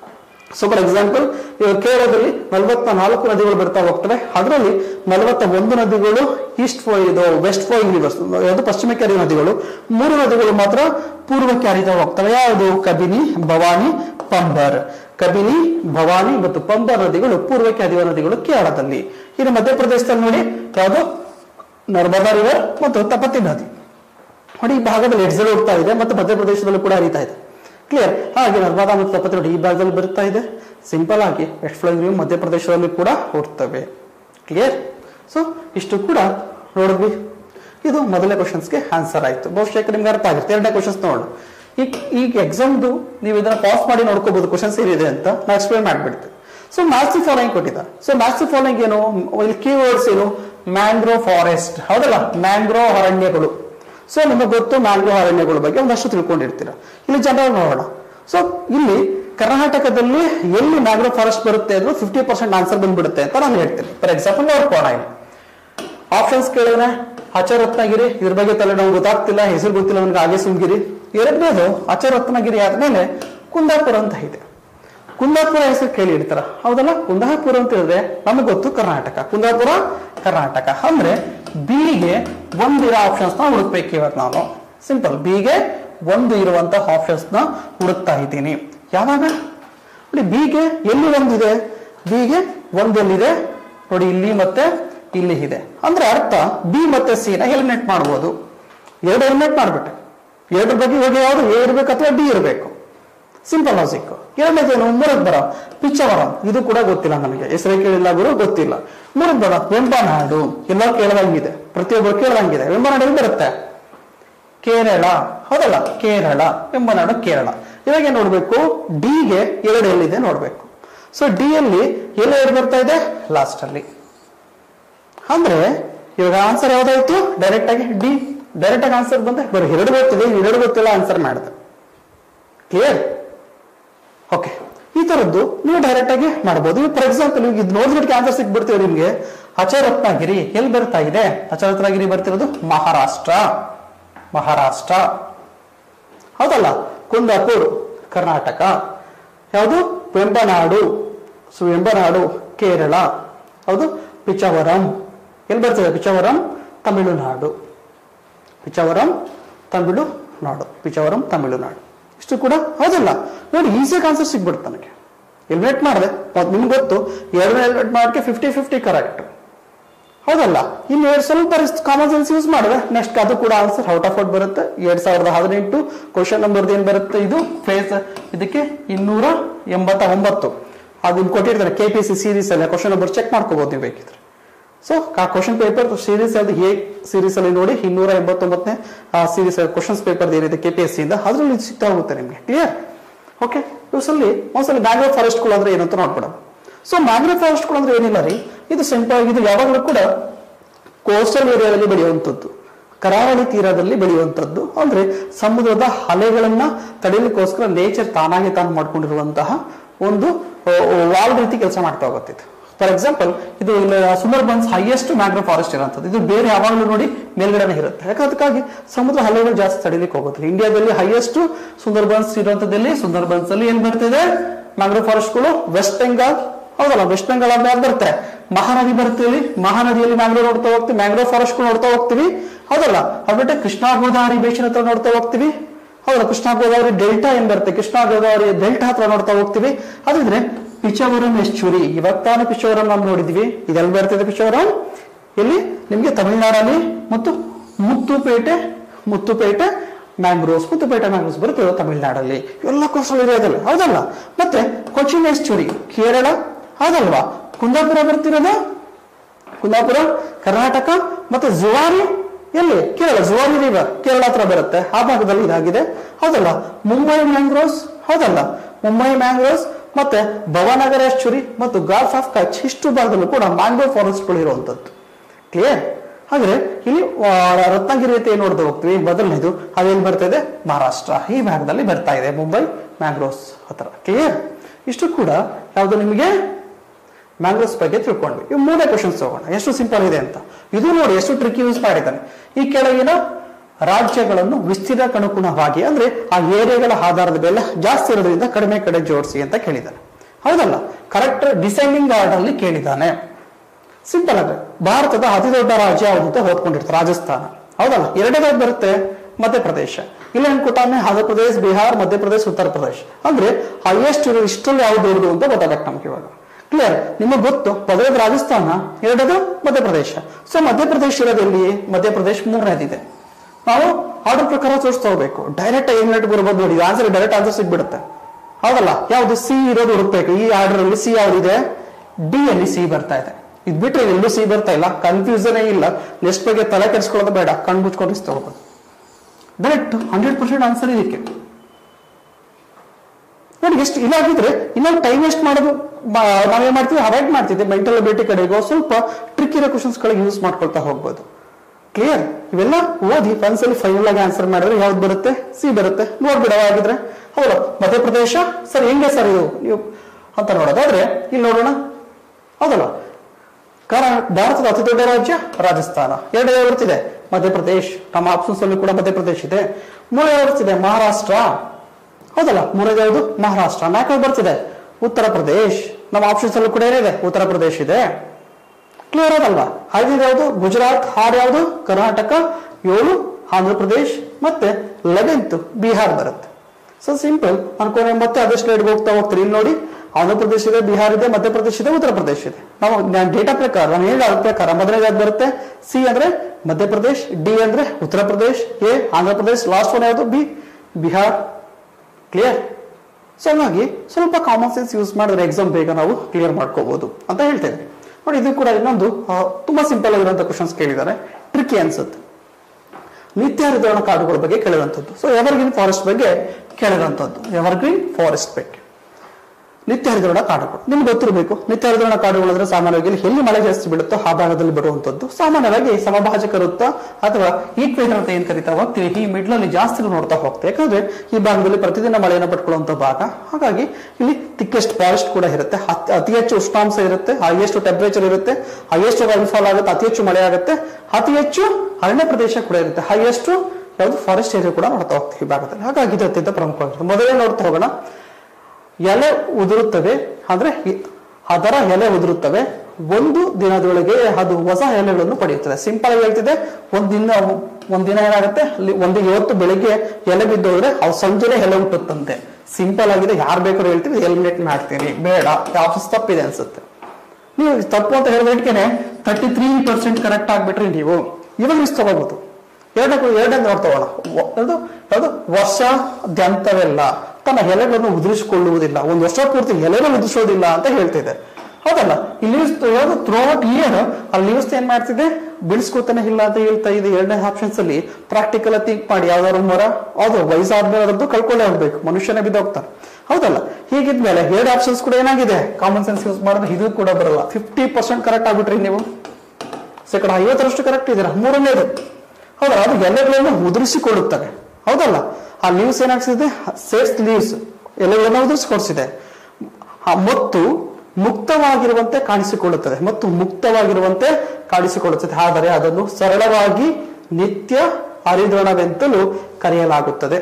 ಸೊ ಫಾರ್ ಎಕ್ಸಾಂಪಲ್ ಇವಾಗ ಕೇರಳದಲ್ಲಿ ನಲವತ್ತ ನಾಲ್ಕು ನದಿಗಳು ಬರ್ತಾ ಹೋಗ್ತವೆ ಅದರಲ್ಲಿ ನಲವತ್ತ ಒಂದು ನದಿಗಳು ಈಸ್ಟ್ ಫೋ ಇದು ವೆಸ್ಟ್ ಫ್ಲೋಯಿಂಗ್ ರಿವರ್ಸ್ ಯಾವುದು ಪಶ್ಚಿಮಕ್ಕೆ ಹರಿಯುವ ನದಿಗಳು ಮೂರು ನದಿಗಳು ಮಾತ್ರ ಪೂರ್ವಕ್ಕೆ ಹರಿತಾ ಹೋಗ್ತವೆ ಯಾವುದು ಕಬಿನಿ ಭವಾನಿ ಪಂಬರ್ ಕಬಿನಿ ಭವಾನಿ ಮತ್ತು ಪಂಬರ್ ನದಿಗಳು ಪೂರ್ವಕ್ಕೆ ಹರಿಯುವ ನದಿಗಳು ಕೇರಳದಲ್ಲಿ ಇನ್ನು ಮಧ್ಯಪ್ರದೇಶದಲ್ಲಿ ನೋಡಿ ಯಾವುದು ನರ್ಮದಾ ರಿವರ್ ಮತ್ತು ತಪತಿ ನದಿ ನೋಡಿ ಈ ಭಾಗದಲ್ಲಿ ಎಡ್ಸಲ್ ಹೋಗ್ತಾ ಇದೆ ಮತ್ತು ಮಧ್ಯಪ್ರದೇಶದಲ್ಲೂ ಕೂಡ ಹರಿತಾ ಇದೆ ಕ್ಲಿಯರ್ ಹಾಗೆ ನರ್ಮದಾ ಮತ್ತು ತಪತಿ ನೋಡಿ ಈ ಭಾಗದಲ್ಲಿ ಬರ್ತಾ ಇದೆ ಸಿಂಪಲ್ ಆಗಿ ವೆಸ್ಟ್ ಫ್ಲೋಯಿಂಗ್ ರಿವರ್ ಮಧ್ಯಪ್ರದೇಶದಲ್ಲಿ ಕೂಡ ಹುಡ್ತವೆ ಕ್ಲಿಯರ್ ಸೊ ಇಷ್ಟು ಕೂಡ ನೋಡಿದ್ವಿ ಇದು ಮೊದಲನೇ ಕ್ವಶನ್ಸ್ಗೆ ಆನ್ಸರ್ ಆಯ್ತು ಬಹುಶಃ ನಿಮ್ಗೆ ಅರ್ಥ ಆಗುತ್ತೆ ಎರಡನೇ ಕ್ವಶನ್ಸ್ ನೋಡೋಣ ಈಗ ಈಗ ಎಕ್ಸಾಮ್ದು ನೀವು ಇದನ್ನ ಪಾಸ್ ಮಾಡಿ ನೋಡ್ಕೋಬಹುದು ಕ್ವಶನ್ಸ್ ಏನಿದೆ ಅಂತ ನಾ ಎಕ್ಸ್ಪ್ಲೈನ್ ಮಾಡ್ಬಿಡ್ತೀನಿ ಸೊ ಮ್ಯಾಥ್ಸ್ ಫಾಲೋಯಿಂಗ್ ಕೊಟ್ಟಿದ್ದಾರೆ ಸೊ ಮ್ಯಾಥ್ಸ್ ಫಾಲೋಯಿಂಗ್ ಏನು ಇಲ್ಲಿ ಕೀವರ್ಡ್ಸ್ ಏನು ಮ್ಯಾಂಗ್ರೋ ಫಾರೆಸ್ಟ್ ಹೌದಲ್ಲ ಮ್ಯಾಂಗ್ರೋ ಅರಣ್ಯಗಳು ಸೊ ನಿಮಗೆ ಗೊತ್ತು ಮ್ಯಾಂಗ್ರೋ ಅರಣ್ಯಗಳ ಬಗ್ಗೆ ಒಂದಷ್ಟು ತಿಳ್ಕೊಂಡಿರ್ತೀರ ಇಲ್ಲಿ ಜನರಲ್ ನೋಡೋಣ ಸೊ ಇಲ್ಲಿ ಕರ್ನಾಟಕದಲ್ಲಿ ಎಲ್ಲಿ ಮ್ಯಾಂಗ್ರೋ ಫಾರೆಸ್ಟ್ ಬರುತ್ತೆ ಅಂದ್ರೆ ಫಿಫ್ಟಿ ಪರ್ಸೆಂಟ್ ಆನ್ಸರ್ ಬಂದ್ಬಿಡುತ್ತೆ ಅಂತ ನಾನು ಹೇಳ್ತೀನಿ ಫಾರ್ ಎಕ್ಸಾಂಪಲ್ ನೋಡ್ಕೋಣ ಇಲ್ಲಿ ಆಪ್ಷನ್ಸ್ ಕೇಳಿದ್ರೆ ಅಚರತ್ನಗಿರಿ ಇದ್ರ ಬಗ್ಗೆ ತಲೆ ನಮ್ಗೆ ಗೊತ್ತಾಗ್ತಿಲ್ಲ ಹೆಸರು ಗೊತ್ತಿಲ್ಲ ನಮ್ಗೆ ಹಾಗೆ ಸುಮ್ಗಿರಿ ಎರಡನೇದು ಅಚರತ್ನಗಿರಿ ಆದ್ಮೇಲೆ ಕುಂದಾಪುರ ಅಂತ ಇದೆ ಕುಂದಾಪುರ ಹೆಸರು ಕೇಳಿ ಇಡ್ತಾರ ಹೌದಲ್ಲ ಕುಂದಾಪುರ ಅಂತ ಹೇಳಿದ್ರೆ ನಮಗೆ ಗೊತ್ತು ಕರ್ನಾಟಕ ಕುಂದಾಪುರ ಕರ್ನಾಟಕ ಅಂದ್ರೆ ಬಿಗೆ ಒಂದಿರೋ ಆಪ್ಷನ್ಸ್ ನ ಹುಡುಕ್ಬೇಕು ಇವಾಗ ನಾನು ಸಿಂಪಲ್ ಬಿಗೆ ಒಂದು ಇರುವಂತ ಆಪ್ಷನ್ಸ್ ನ ಹುಡುಕ್ತಾ ಇದ್ದೀನಿ ಯಾವಾಗ ನೋಡಿ ಬಿಗೆ ಎಲ್ಲಿ ಒಂದಿದೆ ಬಿಗೆ ಒಂದೆಲ್ಲಿದೆ ನೋಡಿ ಇಲ್ಲಿ ಮತ್ತೆ ಇಲ್ಲಿ ಇದೆ ಅಂದ್ರೆ ಅರ್ಥ ಬಿ ಮತ್ತೆ ಸಿ ನ ಎಲಿಮಿನೇಟ್ ಮಾಡ್ಬೋದು ಎರಡು ಎಲಿಮಿನೇಟ್ ಮಾಡ್ಬಿಟ್ಟೆ ಎರಡರ ಬಗ್ಗೆ ಇವಾಗ ಯಾವುದು ಎ ಇರಬೇಕು ಅಥವಾ ಡಿ ಇರಬೇಕು ಸಿಂಪಲ್ ಲಾಜಿಕ್ ಎರಡನೇದೇನು ಮೂರಕ್ ಬರ ಪಿಚ್ಚವರಂ ಇದು ಕೂಡ ಗೊತ್ತಿಲ್ಲ ನನಗೆ ಹೆಸರೇ ಕೇಳಿಲ್ಲ ಗುರು ಗೊತ್ತಿಲ್ಲ ಮೂರಕ್ ಬರ ವೆಂಬನಾಡು ಎಲ್ಲ ಕೇಳದಂಗಿದೆ ಪ್ರತಿಯೊಬ್ಬರು ಕೇಳದಂಗಿದೆ ವೆಂಬನಾಡು ಎಲ್ಲಿ ಬರುತ್ತೆ ಕೇರಳ ಹೌದಲ್ಲ ಕೇರಳ ವೆಂಬನಾಡು ಕೇರಳ ಇವಾಗ ಏನ್ ನೋಡ್ಬೇಕು ಡಿಗೆ ಎರಡು ಎಲ್ಲಿದೆ ನೋಡ್ಬೇಕು ಸೊ ಡಿ ಅಲ್ಲಿ ಎಲ್ಲ ಎರಡು ಬರ್ತಾ ಇದೆ ಲಾಸ್ಟ್ ಅಲ್ಲಿ ಅಂದ್ರೆ ಇವಾಗ ಆನ್ಸರ್ ಯಾವ್ದಾಯ್ತು ಡೈರೆಕ್ಟ್ ಆಗಿ ಡಿ ಡೈರೆಕ್ಟ್ ಆಗಿ ಆನ್ಸರ್ ಬಂದೆ ಬರೀ ಎರಡು ಗೊತ್ತಿದೆ ಎರಡು ಗೊತ್ತಿಲ್ಲ ಆನ್ಸರ್ ಮಾಡಿದೆ ಕ್ಲಿಯರ್ ಓಕೆ ಈ ತರದ್ದು ನೀವು ಡೈರೆಕ್ಟ್ ಆಗಿ ಮಾಡಬಹುದು ಫಾರ್ ಎಕ್ಸಾಂಪಲ್ ಈಗ ಇದು ನೋಡಿದ್ರೆ ಆನ್ಸರ್ ಸಿಕ್ಬಿಡ್ತೀವಿ ನಿಮ್ಗೆ ಅಚರತ್ನಗಿರಿ ಎಲ್ಲಿ ಬರ್ತಾ ಇದೆ ಅಚರತ್ನಗಿರಿ ಬರ್ತಿರೋದು ಮಹಾರಾಷ್ಟ್ರ ಮಹಾರಾಷ್ಟ್ರ ಹೌದಲ್ಲ ಕುಂದಾಪುರ್ ಕರ್ನಾಟಕ ಯಾವುದು ವೆಂಬನಾಡು ಸೊ ವೆಂಬನಾಡು ಕೇರಳ ಹೌದು ಪಿಚವರಂ ಎಲ್ಲಿ ಬರ್ತದೆ ಪಿಚವರಂ ತಮಿಳುನಾಡು ಪಿಚವರಂ ತಮಿಳುನಾಡು ಪಿಚವರಂ ತಮಿಳುನಾಡು ಇಷ್ಟು ಕೂಡ ಹೌದಲ್ಲ ನೋಡಿ ಈಸಿಯಾಗಿ ಆನ್ಸರ್ ಸಿಗ್ಬಿಡುತ್ತೆ ನನಗೆ ಎಲಿಮಿನೇಟ್ ಮಾಡಿದೆ ನಿಮ್ಗೆ ಗೊತ್ತು ಎರಡು ಎಲಿಮಿನೇಟ್ ಮಾಡೋಕ್ಕೆ ಫಿಫ್ಟಿ ಫಿಫ್ಟಿ ಕರೆಕ್ಟ್ ಹೌದಲ್ಲ ಇನ್ನು ಎರಡು ಸ್ವಲ್ಪ ಕಾಮನ್ ಸೆನ್ಸ್ ಯೂಸ್ ಮಾಡಿದ್ರೆ ನೆಕ್ಸ್ಟ್ ಅದು ಕೂಡ ಆನ್ಸರ್ ಔಟ್ ಆಫ್ ಔಟ್ ಬರುತ್ತೆ ಎರಡ್ ಸಾವಿರದ ಹದಿನೆಂಟು ಕ್ವಶನ್ ನಂಬರ್ ಏನ್ ಬರುತ್ತೆ ಇದು ಫೇಸ್ ಇದಕ್ಕೆ ಇನ್ನೂರ ಎಂಬತ್ತ ಒಂಬತ್ತು ಅದು ನಿಮ್ಗೆ ಕೊಟ್ಟಿರ್ತಾರೆ ಕೆ ಪಿ ಸಿ ಸೀರೀಸ್ ಅಲ್ಲಿ ಕ್ವಶನ್ ನಂಬರ್ ಚೆಕ್ ಮಾಡ್ಕೋಬಹುದು ನೀವು ಬೇಕಿದ್ರೆ ಸೊ ಆ ಕ್ವಶನ್ ಪೇಪರ್ ಸೀರೀಸ್ ಅದು ಹೇಗೆ ಸೀರೀಸ್ ಅಲ್ಲಿ ನೋಡಿ ಇನ್ನೂರ ಎಂಬತ್ತೊಂಬತ್ತನೇ ಆ ಸೀರೀಸ್ ಕ್ವಶನ್ಸ್ ಪೇಪರ್ ಏನಿದೆ ಕೆ ಪಿ ಎಸ್ ಸಿ ಇಂದ ಅದ್ರಲ್ಲಿ ಸಿಗ್ತಾ ಹೋಗುತ್ತೆ ನಿಮ್ಗೆ ಕ್ಲಿಯರ್ ಓಕೆ ಇವ್ಸಲ್ಲಿ ಒಂದ್ಸಲಿ ಬ್ಯಾಂಗ್ಳೂರ್ ಫಾರೆಸ್ಟ್ ಗಳು ಅಂದ್ರೆ ಏನಂತ ನೋಡ್ಬಿಡೋಣ ಸೊ ಮ್ಯಾಂಗ್ರೋವ್ ಫಾರೆಸ್ಟ್ಗಳು ಅಂದ್ರೆ ಏನಿಲ್ಲ ರೀ ಇದು ಸಿಂಪಲ್ ಇದು ಯಾವಾಗಲೂ ಕೂಡ ಕೋಸ್ಟಲ್ ಏರಿಯಾದಲ್ಲಿ ಬೆಳೆಯುವಂಥದ್ದು ಕರಾವಳಿ ತೀರದಲ್ಲಿ ಬೆಳೆಯುವಂಥದ್ದು ಅಂದ್ರೆ ಸಮುದ್ರದ ಅಲೆಗಳನ್ನ ತಡೆಯಲಿಕ್ಕೋಸ್ಕರ ನೇಚರ್ ತಾನಾಗಿ ತಾನು ಮಾಡ್ಕೊಂಡಿರುವಂತಹ ಒಂದು ವಾಲ್ ರೀತಿ ಕೆಲಸ ಮಾಡ್ತಾ ಹೋಗುತ್ತಿತ್ತು ಫಾರ್ ಎಕ್ಸಾಂಪಲ್ ಇದು ಸುಂದರ್ಬನ್ಸ್ ಹೈಯೆಸ್ಟ್ ಮ್ಯಾಂಗ್ರೋ ಫಾರೆಸ್ಟ್ ಇರುವಂಥದ್ದು ಇದು ಬೇರೆ ಯಾವಾಗಲೂ ನೋಡಿ ಮೇಲ್ಗಡೆನೆ ಇರುತ್ತೆ ಯಾಕೆ ಅದಕ್ಕಾಗಿ ಸಮುದ್ರ ಅಲೆಗಳು ಜಾಸ್ತಿ ತಡಿಲಿಕ್ಕೆ ಹೋಗುತ್ತೆ ಇಂಡಿಯಾದಲ್ಲಿ ಹೈಯೆಸ್ಟ್ ಸುಂದರ್ಬನ್ಸ್ ಇರುವಂತದ್ದಲ್ಲಿ ಸುಂದರ್ಬನ್ಸ್ ಅಲ್ಲಿ ಏನ್ ಬರ್ತಿದೆ ಮ್ಯಾಂಗ್ರೋ ಫಾರೆಸ್ಟ್ಗಳು ವೆಸ್ಟ್ ಬೆಂಗಾಲ್ ಹೌದಲ್ಲ ವೆಸ್ಟ್ ಬೆಂಗಾಲ್ ಅಂತ ಯಾವ್ದು ಬರುತ್ತೆ ಮಹಾನದಿ ಬರ್ತೀವಿ ಮಹಾನದಿಯಲ್ಲಿ ಮ್ಯಾಂಗ್ರೋವ್ ನೋಡ್ತಾ ಹೋಗ್ತೀವಿ ಮ್ಯಾಂಗ್ರೋವ್ ಫಾರೆಸ್ಟ್ ನೋಡ್ತಾ ಹೋಗ್ತೀವಿ ಹೌದಲ್ಲ ಅದು ಬಿಟ್ಟರೆ ಕೃಷ್ಣಾ ಗೋದಾವರಿ ಬೇಸಿನ ಹತ್ರ ನೋಡ್ತಾ ಹೋಗ್ತೀವಿ ಹೌದಲ್ಲ ಕೃಷ್ಣಾ ಗೋದಾವರಿ ಡೆಲ್ಟಾ ಏನ್ ಬರುತ್ತೆ ಕೃಷ್ಣಾ ಗೋದಾವರಿ ಡೆಲ್ಟಾ ಹತ್ರ ನೋಡ್ತಾ ಹೋಗ್ತೀವಿ ಅದಿದ್ರೆ ಪಿಚವರಂ ಎಶ್ಚುರಿ ಇವಾಗ ತಾನೇ ಪಿಚವರಂ ನಾವು ನೋಡಿದ್ವಿ ಇದೆಲ್ಲಿ ಬರ್ತಿದೆ ಪಿಚವರಂ ಇಲ್ಲಿ ನಿಮ್ಗೆ ತಮಿಳುನಾಡಲ್ಲಿ ಮತ್ತು ಮುತ್ತುಪೇಟೆ ಮುತ್ತುಪೇಟೆ ಮ್ಯಾಂಗ್ರೋವ್ಸ್ ಮುತ್ತುಪೇಟೆ ಮ್ಯಾಂಗ್ರೋವ್ಸ್ ಬರುತ್ತೆ ತಮಿಳುನಾಡಲ್ಲಿ ಎಲ್ಲ ಕೋಸ್ಟಲ್ ಏರಿಯಾದಲ್ಲಿ ಹೌದಲ್ಲ ಮತ್ತೆ ಕೊಚ್ಚಿನ್ ಎಸ್ಚುರಿ ಕೇರಳ ಹೌದಲ್ವಾ ಕುಂದಾಪುರ ಬರ್ತಿರೋದು ಕುಂದಾಪುರ ಕರ್ನಾಟಕ ಮತ್ತೆ ಜುವಾರಿ ಎಲ್ಲಿ ಕೇರಳ ಜುವಾರಿ ರಿವರ್ ಕೇರಳ ಹತ್ರ ಬರುತ್ತೆ ಆ ಭಾಗದಲ್ಲಿ ಇದಾಗಿದೆ ಹೌದಲ್ಲ ಮುಂಬೈ ಮ್ಯಾಂಗ್ರೋವ್ಸ್ ಹೌದಲ್ಲ ಮುಂಬೈ ಮ್ಯಾಂಗ್ರೋವ್ಸ್ ಮತ್ತೆ ಭವನಗರ ಎಸ್ಚುರಿ ಮತ್ತು ಗಾಲ್ಫ್ ಆಫ್ ಕಚ್ ಇಷ್ಟು ಭಾಗದಲ್ಲೂ ಕೂಡ ಮ್ಯಾಂಗ್ರೋವ್ ಫಾರೆಸ್ಟ್ಗಳು ಇರುವಂತದ್ದು ಕ್ಲಿಯರ್ ಹಾಗಾದ್ರೆ ಇಲ್ಲಿ ಆ, ರತ್ನಗಿರಿ ಅಂತ ಏನ್ ನೋಡ್ತಾ ಹೋಗ್ತೀವಿ ಮೊದಲನೇದು ಅದೇನ್ ಬರ್ತಾ ಇದೆ ಮಹಾರಾಷ್ಟ್ರ ಈ ಭಾಗದಲ್ಲಿ ಬರ್ತಾ ಇದೆ ಮುಂಬೈ ಮ್ಯಾಂಗ್ರೋವ್ಸ್ ಹತ್ರ ಕ್ಲಿಯರ್ ಇಷ್ಟು ಕೂಡ ಯಾವುದು ನಿಮಗೆ ಮ್ಯಾಂಗ್ರೋವ್ಸ್ ಬಗ್ಗೆ ತಿಳ್ಕೊಂಡ್ವಿ ಇವು ಮೂರೇ ಕ್ವಶನ್ಸ್ ತಗೋಣ ಎಷ್ಟು ಸಿಂಪಲ್ ಇದೆ ಅಂತ ಇದು ನೋಡಿ ಎಷ್ಟು ಟ್ರಿಕ್ ಯೂಸ್ ಮಾಡಿದ್ದಾನೆ ಈ ಕೆಳಗಿನ ರಾಜ್ಯಗಳನ್ನು ವಿಸ್ತೀರ್ಣಕ್ಕನುಗುಣವಾಗಿ ಅಂದ್ರೆ ಆ ಏರಿಯಾಗಳ ಆಧಾರದ ಮೇಲೆ ಜಾಸ್ತಿ ಇರೋದ್ರಿಂದ ಕಡಿಮೆ ಕಡೆ ಜೋಡಿಸಿ ಅಂತ ಕೇಳಿದ್ದಾನೆ ಹೌದಲ್ಲ ಕರೆಕ್ಟ್ ಡಿಸೈನಿಂಗ್ ಆರ್ಡರ್ ಅಲ್ಲಿ ಕೇಳಿದ್ದಾನೆ ಸಿಂಪಲ್ ಆಗಿ ಭಾರತದ ಅತಿ ದೊಡ್ಡ ರಾಜ್ಯ ಯಾವುದು ಅಂತ ಓದ್ಕೊಂಡಿರ್ತಾರೆ ರಾಜಸ್ಥಾನ ಹೌದಲ್ಲ ಎರಡನೇದಾಗಿ ಬರುತ್ತೆ ಮಧ್ಯಪ್ರದೇಶ ಇಲ್ಲ ಅನ್ಕೊಟ್ಟಾನೆ ಆಂಧ್ರಪ್ರದೇಶ ಬಿಹಾರ್ ಮಧ್ಯಪ್ರದೇಶ ಉತ್ತರ ಪ್ರದೇಶ ಅಂದ್ರೆ ಹೈಯೆಸ್ಟ್ ಇರೋ ಇಷ್ಟರಲ್ಲಿ ಯಾವ್ದು ದೊಡ್ಡದು ಅಂತ ಗೊತ್ತಾಗತ್ತೆ ನಮ್ಗೆ ಇವಾಗ ಕ್ಲಿಯರ್ ನಿಮಗೆ ಗೊತ್ತು ಮೊದಲನೇದು ರಾಜಸ್ಥಾನ ಎರಡದು ಮಧ್ಯಪ್ರದೇಶ ಸೊ ಮಧ್ಯಪ್ರದೇಶ ಇರೋದು ಎಲ್ಲಿ ಮಧ್ಯಪ್ರದೇಶ ಮೂರನೇದಿದೆ ನಾವು ಆರ್ಡರ್ ಪ್ರಕಾರ ತೋರಿಸ್ತಾ ಹೋಗ್ಬೇಕು ಡೈರೆಕ್ಟ್ ಏನ್ ರೇಟ್ ಬರ್ಬೋದು ನೋಡಿ ಆನ್ಸರ್ ಡೈರೆಕ್ಟ್ ಆನ್ಸರ್ ಸಿಗ್ಬಿಡುತ್ತೆ ಹೌದಲ್ಲ ಯಾವ್ದು ಸಿ ಇರೋದು ಹುಡುಕ್ಬೇಕು ಈ ಆರ್ಡರ್ ಅಲ್ಲಿ ಸಿ ಯಾವ್ದಿದೆ ಡಿ ಅಲ್ಲಿ ಸಿ ಬರ್ತಾ ಇದೆ ಇದ್ ಬಿಟ್ರೆ ಎಲ್ಲೂ ಸಿ ಬರ್ತಾ ಇಲ್ಲ ಕನ್ಫ್ಯೂಸನ್ ಇಲ್ಲ ನೆಕ್ಸ್ಟ್ ಬಗ್ಗೆ ತಲೆ ಕೆಡಿಸ್ಕೊಳ್ಳೋದು ಬೇಡ ಕಣ್ ಮುಚ್ಕೊಂಡು ತಗೋಬೋದು ಡೈರೆಕ್ಟ್ ಹಂಡ್ರೆಡ್ ಪರ್ಸೆಂಟ್ ಆನ್ಸರ್ ಇದಕ್ಕೆ ನೋಡಿ ಎಷ್ಟು ಇದಾಗಿದ್ರೆ ಇನ್ನೊಂದು ಟೈಮ್ ವೇಸ್ಟ್ ಮಾಡೋದು ಮ- ನಾವೇನ್ ಮಾಡ್ತೀವಿ ಅವಾಯ್ಡ್ ಮಾಡ್ತಿದ್ದೆ ಮೆಂಟಲ್ ಅಬಿಲಿಟಿ ಕಡೆಗೋ ಸ್ವಲ್ಪ ಟ್ರಿಕ್ ಇರೋ ಕ್ವಶನ್ಸ್ ಗಳಿಗೆ ಯೂಸ್ ಮಾಡ್ಕೊಳ್ತಾ ಹೋಗ್ಬೋದು ಕ್ಲಿಯರ್ ಇವೆಲ್ಲ ಓದಿ ಒಂದ್ಸಲಿ ಫೈನಲ್ ಆಗಿ ಆನ್ಸರ್ ಮಾಡಿದ್ರೆ ಯಾವ್ದು ಬರುತ್ತೆ ಸಿ ಬರುತ್ತೆ ನೋಡ್ಬಿಡವಾಗಿದ್ರೆ ಹೌದು ಮಧ್ಯಪ್ರದೇಶ ಸರ್ ಹೆಂಗೆ ಸರ್ ಇದು ನೀವು ಅಂತ ನೋಡೋದಾದ್ರೆ ಇಲ್ಲಿ ನೋಡೋಣ ಹೌದಲ್ಲ ಕಾರಣ ಭಾರತದ ಅತಿ ದೊಡ್ಡ ರಾಜ್ಯ ರಾಜಸ್ಥಾನ ಎರಡನೇ ಬರ್ತಿದೆ ಮಧ್ಯಪ್ರದೇಶ್ ನಮ್ಮ ಆಪ್ಷನ್ಸ್ ಅಲ್ಲಿ ಕೂಡ ಮಧ್ಯಪ್ರದೇಶ್ ಇದೆ ಮೂರನೇ ಬರ್ತಿದೆ ಮಹಾರಾಷ್ಟ್ರ ಹೌದಲ್ಲ ಮೂರನೇ ಯಾವುದು ಮಹಾರಾಷ್ಟ್ರ ನಾಲ್ಕನೇ ಬರ್ತಿದೆ ಉತ್ತರ ಪ್ರದೇಶ್ ನಮ್ಮ ಆಪ್ಷನ್ಸ್ ಅಲ್ಲೂ ಕೂಡ ಏನಿದೆ ಉತ್ತರ ಪ್ರದೇಶ್ ಇದೆ ಕ್ಲಿಯರ್ ಅದಲ್ವಾ ಐದನೇದು ಯಾವುದು ಗುಜರಾತ್ ಆರು ಯಾವುದು ಕರ್ನಾಟಕ ಏಳು ಆಂಧ್ರ ಪ್ರದೇಶ್ ಮತ್ತೆ ಲೆವೆಂತ್ ಬಿಹಾರ್ ಬರುತ್ತೆ ಸೊ ಸಿಂಪಲ್ ಅನ್ಕೊಂಡ್ರೆ ಮತ್ತೆ ಅದೇ ಸ್ಲೈಡ್ಗೆ ಹೋಗ್ತಾ ಹೋಗ್ತೀರಿ ಇಲ್ಲಿ ನೋಡಿ ಆಂಧ್ರ ಪ್ರದೇಶ ಇದೆ ಬಿಹಾರ್ ಇದೆ ಮಧ್ಯಪ್ರದೇಶ ಇದೆ ಉತ್ತರ ಪ್ರದೇಶ ಇದೆ ನಾವು ಡೇಟಾ ಪ್ರಕಾರ ನಾನು ಹೇಳಿದ ಅದ್ರ ಪ್ರಕಾರ ಮೊದಲನೇ ಯಾವ್ದು ಬರುತ್ತೆ ಸಿ ಅಂದ್ರೆ ಮಧ್ಯಪ್ರದೇಶ್ ಡಿ ಅಂದ್ರೆ Uttar Pradesh A Andhra Pradesh last one ಯಾವುದು ಬಿ ಬಿಹಾರ್ ಕ್ಲಿಯರ್ ಸೊ ಹಂಗಾಗಿ ಸ್ವಲ್ಪ ಕಾಮನ್ ಸೆನ್ಸ್ ಯೂಸ್ ಮಾಡಿದ್ರೆ ಎಕ್ಸಾಮ್ ಬೇಗ ನಾವು ಕ್ಲಿಯರ್ ಮಾಡ್ಕೋಬಹುದು ಅಂತ ಹೇಳ್ತೇವೆ ನೋಡಿ ಇದು ಕೂಡ ಇನ್ನೊಂದು ಆ, ತುಂಬಾ ಸಿಂಪಲ್ ಆಗಿರುವಂತ ಕ್ವಶನ್ಸ್ ಕೇಳಿದ್ದಾರೆ ಟ್ರಿಕಿ ಅನ್ಸುತ್ತೆ ನಿತ್ಯ ಹರಿದ್ವರ್ಣ ಕಾಡುಗಳ ಬಗ್ಗೆ ಕೇಳಿರುವಂಥದ್ದು ಸೊ ಎವರ್ಗ್ರೀನ್ ಫಾರೆಸ್ಟ್ ಬಗ್ಗೆ ಕೇಳಿರುವಂಥದ್ದು ಎವರ್ಗ್ರೀನ್ ಫಾರೆಸ್ಟ್ ಬಗ್ಗೆ ನಿತ್ಯ ಹರಿದ್ವರ್ಣ ಕಾಡುಗಳು ನಿಮ್ಗೆ ಗೊತ್ತಿರಬೇಕು ನಿತ್ಯ ಹರಿದ್ವರ್ಣ ಕಾಡುಗಳು ಅಂದ್ರೆ ಸಾಮಾನ್ಯವಾಗಿ ಇಲ್ಲಿ ಎಲ್ಲಿ ಮಳೆ ಜಾಸ್ತಿ ಬೀಳುತ್ತೋ ಆ ಭಾಗದಲ್ಲಿ ಬರುವಂತದ್ದು ಸಾಮಾನ್ಯವಾಗಿ ಸಮಭಾಜಕ ವೃತ್ತ ಅಥವಾ ಈಕ್ವೇಟರ್ ಅಂತ ಏನ್ ಕರಿತಾ ಹೋಗ್ತೀವಿ ಈ ಮಿಡ್ಲ್ ಅಲ್ಲಿ ಜಾಸ್ತಿ ನಾವು ನೋಡ್ತಾ ಹೋಗ್ತೇವೆ ಯಾಕಂದ್ರೆ ಈ ಭಾಗದಲ್ಲಿ ಪ್ರತಿದಿನ ಮಳೆಯನ್ನು ಪಡ್ಕೊಳ್ಳುವಂತ ಭಾಗ ಹಾಗಾಗಿ ಇಲ್ಲಿ ತಿಕ್ಕೆಸ್ಟ್ ಫಾರೆಸ್ಟ್ ಕೂಡ ಇರುತ್ತೆ ಅತಿ- ಅತಿ ಹೆಚ್ಚು ಉಷ್ಣಾಂಶ ಇರುತ್ತೆ ಹೈಯೆಸ್ಟ್ ಟೆಂಪರೇಚರ್ ಇರುತ್ತೆ ಹೈಯೆಸ್ಟ್ ರೈನ್ಫಾಲ್ ಆಗುತ್ತೆ ಅತಿ ಹೆಚ್ಚು ಮಳೆ ಆಗುತ್ತೆ ಅತಿ ಹೆಚ್ಚು ಅರಣ್ಯ ಪ್ರದೇಶ ಕೂಡ ಇರುತ್ತೆ ಹೈಯೆಸ್ಟ್ ಯಾವುದು ಫಾರೆಸ್ಟ್ ಏರಿಯಾ ಕೂಡ ನೋಡ್ತಾ ಹೋಗ್ತೀವಿ ಈ ಭಾಗದಲ್ಲಿ ಹಾಗಾಗಿ ಇದು ಅತ್ಯಂತ ಪ್ರಮುಖವಾಗಿರುತ್ತೆ ಮೊದಲೇ ನೋಡ್ತಾ ಹೋಗೋಣ ಎಲೆ ಉದುರುತ್ತವೆ ಅಂದ್ರೆ ಇ- ಅದರ ಎಲೆ ಉದುರುತ್ತವೆ ಒಂದು ದಿನದೊಳಗೆ ಅದು ಹೊಸ ಎಲೆಗಳನ್ನು ಪಡೆಯುತ್ತದೆ ಸಿಂಪಲ್ ಆಗಿ ಹೇಳ್ತಿದೆ ಒಂದಿನ ಒಂದಿನ ಏನಾಗುತ್ತೆ ಅಲ್ಲಿ ಒಂದು ಇವತ್ತು ಬೆಳಿಗ್ಗೆ ಎಲೆ ಬಿದ್ದೋದ್ರೆ ಅವು ಸಂಜೆನೆ ಎಲೆ ಹುಟ್ಟುತ್ತಂತೆ ಸಿಂಪಲ್ ಆಗಿದೆ ಯಾರು ಬೇಕಾದ್ರೂ ಹೇಳ್ತೀವಿ ಎಲಿಮಿನೇಟ್ ಮಾಡ್ತೀನಿ ಬೇಡ ಆಫೀಸ್ ತಪ್ಪಿದೆ ಅನ್ಸುತ್ತೆ ನೀವು ತಪ್ಪು ಅಂತ ಹೇಳಿದಕ್ಕೆ ತರ್ಟಿ ತ್ರೀ ಪರ್ಸೆಂಟ್ ಕರೆಕ್ಟ್ ಆಗ್ಬಿಟ್ರಿ ನೀವು ಇವಾಗ ರಿಸ್ಕ್ ತಗೋಬಹುದು ಎರಡಕ್ಕೂ ಎರಡನೇ ನೋಡ್ತಗೋಣ ಅದು ಅದು ವರ್ಷಾದ್ಯಂತವೆಲ್ಲ ತನ್ನ ಎಲೆಗಳನ್ನು ಉದುರಿಸಿಕೊಳ್ಳುವುದಿಲ್ಲ ಒಂದು ವರ್ಷ ಪೂರ್ತಿ ಎಲೆಗಳು ಉದುರಿಸೋದಿಲ್ಲ ಅಂತ ಹೇಳ್ತಿದೆ ಹೌದಲ್ಲ ಇಲ್ಲಿ ಯಾವುದು ಥ್ರೂ ಔಟ್ ಇಯರ್ ಅಲ್ಲಿ ನ್ಯೂಸ್ ಏನ್ ಮಾಡ್ತಿದೆ ಬಿಡಿಸ್ಕೋತಾನೆ ಇಲ್ಲ ಅಂತ ಹೇಳ್ತಾ ಇದೆ ಎರಡನೇ ಆಪ್ಷನ್ಸ್ ಅಲ್ಲಿ ಪ್ರಾಕ್ಟಿಕಲ್ ಥಿಂಕ್ ಮಾಡಿ ಯಾವ್ದಾದ್ರು ಮರ ಅದು ವಯಸ್ಸಾದ್ಮೇಲೆ ಅದರದ್ದು ಕಳ್ಕೊಳ್ಳೇ ಹೋಗ್ಬೇಕು ಮನುಷ್ಯನೇ ಬಿದ್ದೋಗ್ತಾನೆ ಹೌದಲ್ಲ ಹೀಗಿದ್ಮೇಲೆ ಎರಡು ಆಪ್ಷನ್ಸ್ ಕೂಡ ಏನಾಗಿದೆ ಕಾಮನ್ ಸೆನ್ಸ್ ಯೂಸ್ ಮಾಡಿದ್ರೆ ಇದು ಕೂಡ ಬರಲ್ಲ ಫಿಫ್ಟಿ ಪರ್ಸೆಂಟ್ ಕರೆಕ್ಟ್ ಆಗ್ಬಿಟ್ರಿ ನೀವು ಶೇಕಡ ಐವತ್ತರಷ್ಟು ಕರೆಕ್ಟ್ ಇದ್ದೀರಾ ಮೂರನೇದು ಹೌದಾ ಅದು ಎಲೆಗಳನ್ನು ಉದುರಿಸಿಕೊಳ್ಳುತ್ತವೆ ಹೌದಲ್ಲ ಆ ಲೀವ್ಸ್ ಏನಾಗ್ಸಿದೆ ಸೇಫ್ ಲೀವ್ಸ್ ಎಲೆಗಳನ್ನು ಉದುರಿಸಿಕೊಡಿಸಿದೆ ಆ ಮತ್ತು ಮುಕ್ತವಾಗಿರುವಂತೆ ಕಾಣಿಸಿಕೊಳ್ಳುತ್ತದೆ ಮತ್ತು ಮುಕ್ತವಾಗಿರುವಂತೆ ಕಾಣಿಸಿಕೊಳ್ಳುತ್ತದೆ ಆದರೆ ಅದನ್ನು ಸರಳವಾಗಿ ನಿತ್ಯ ಹರಿದ್ರಣವೆಂತಲೂ ಕರೆಯಲಾಗುತ್ತದೆ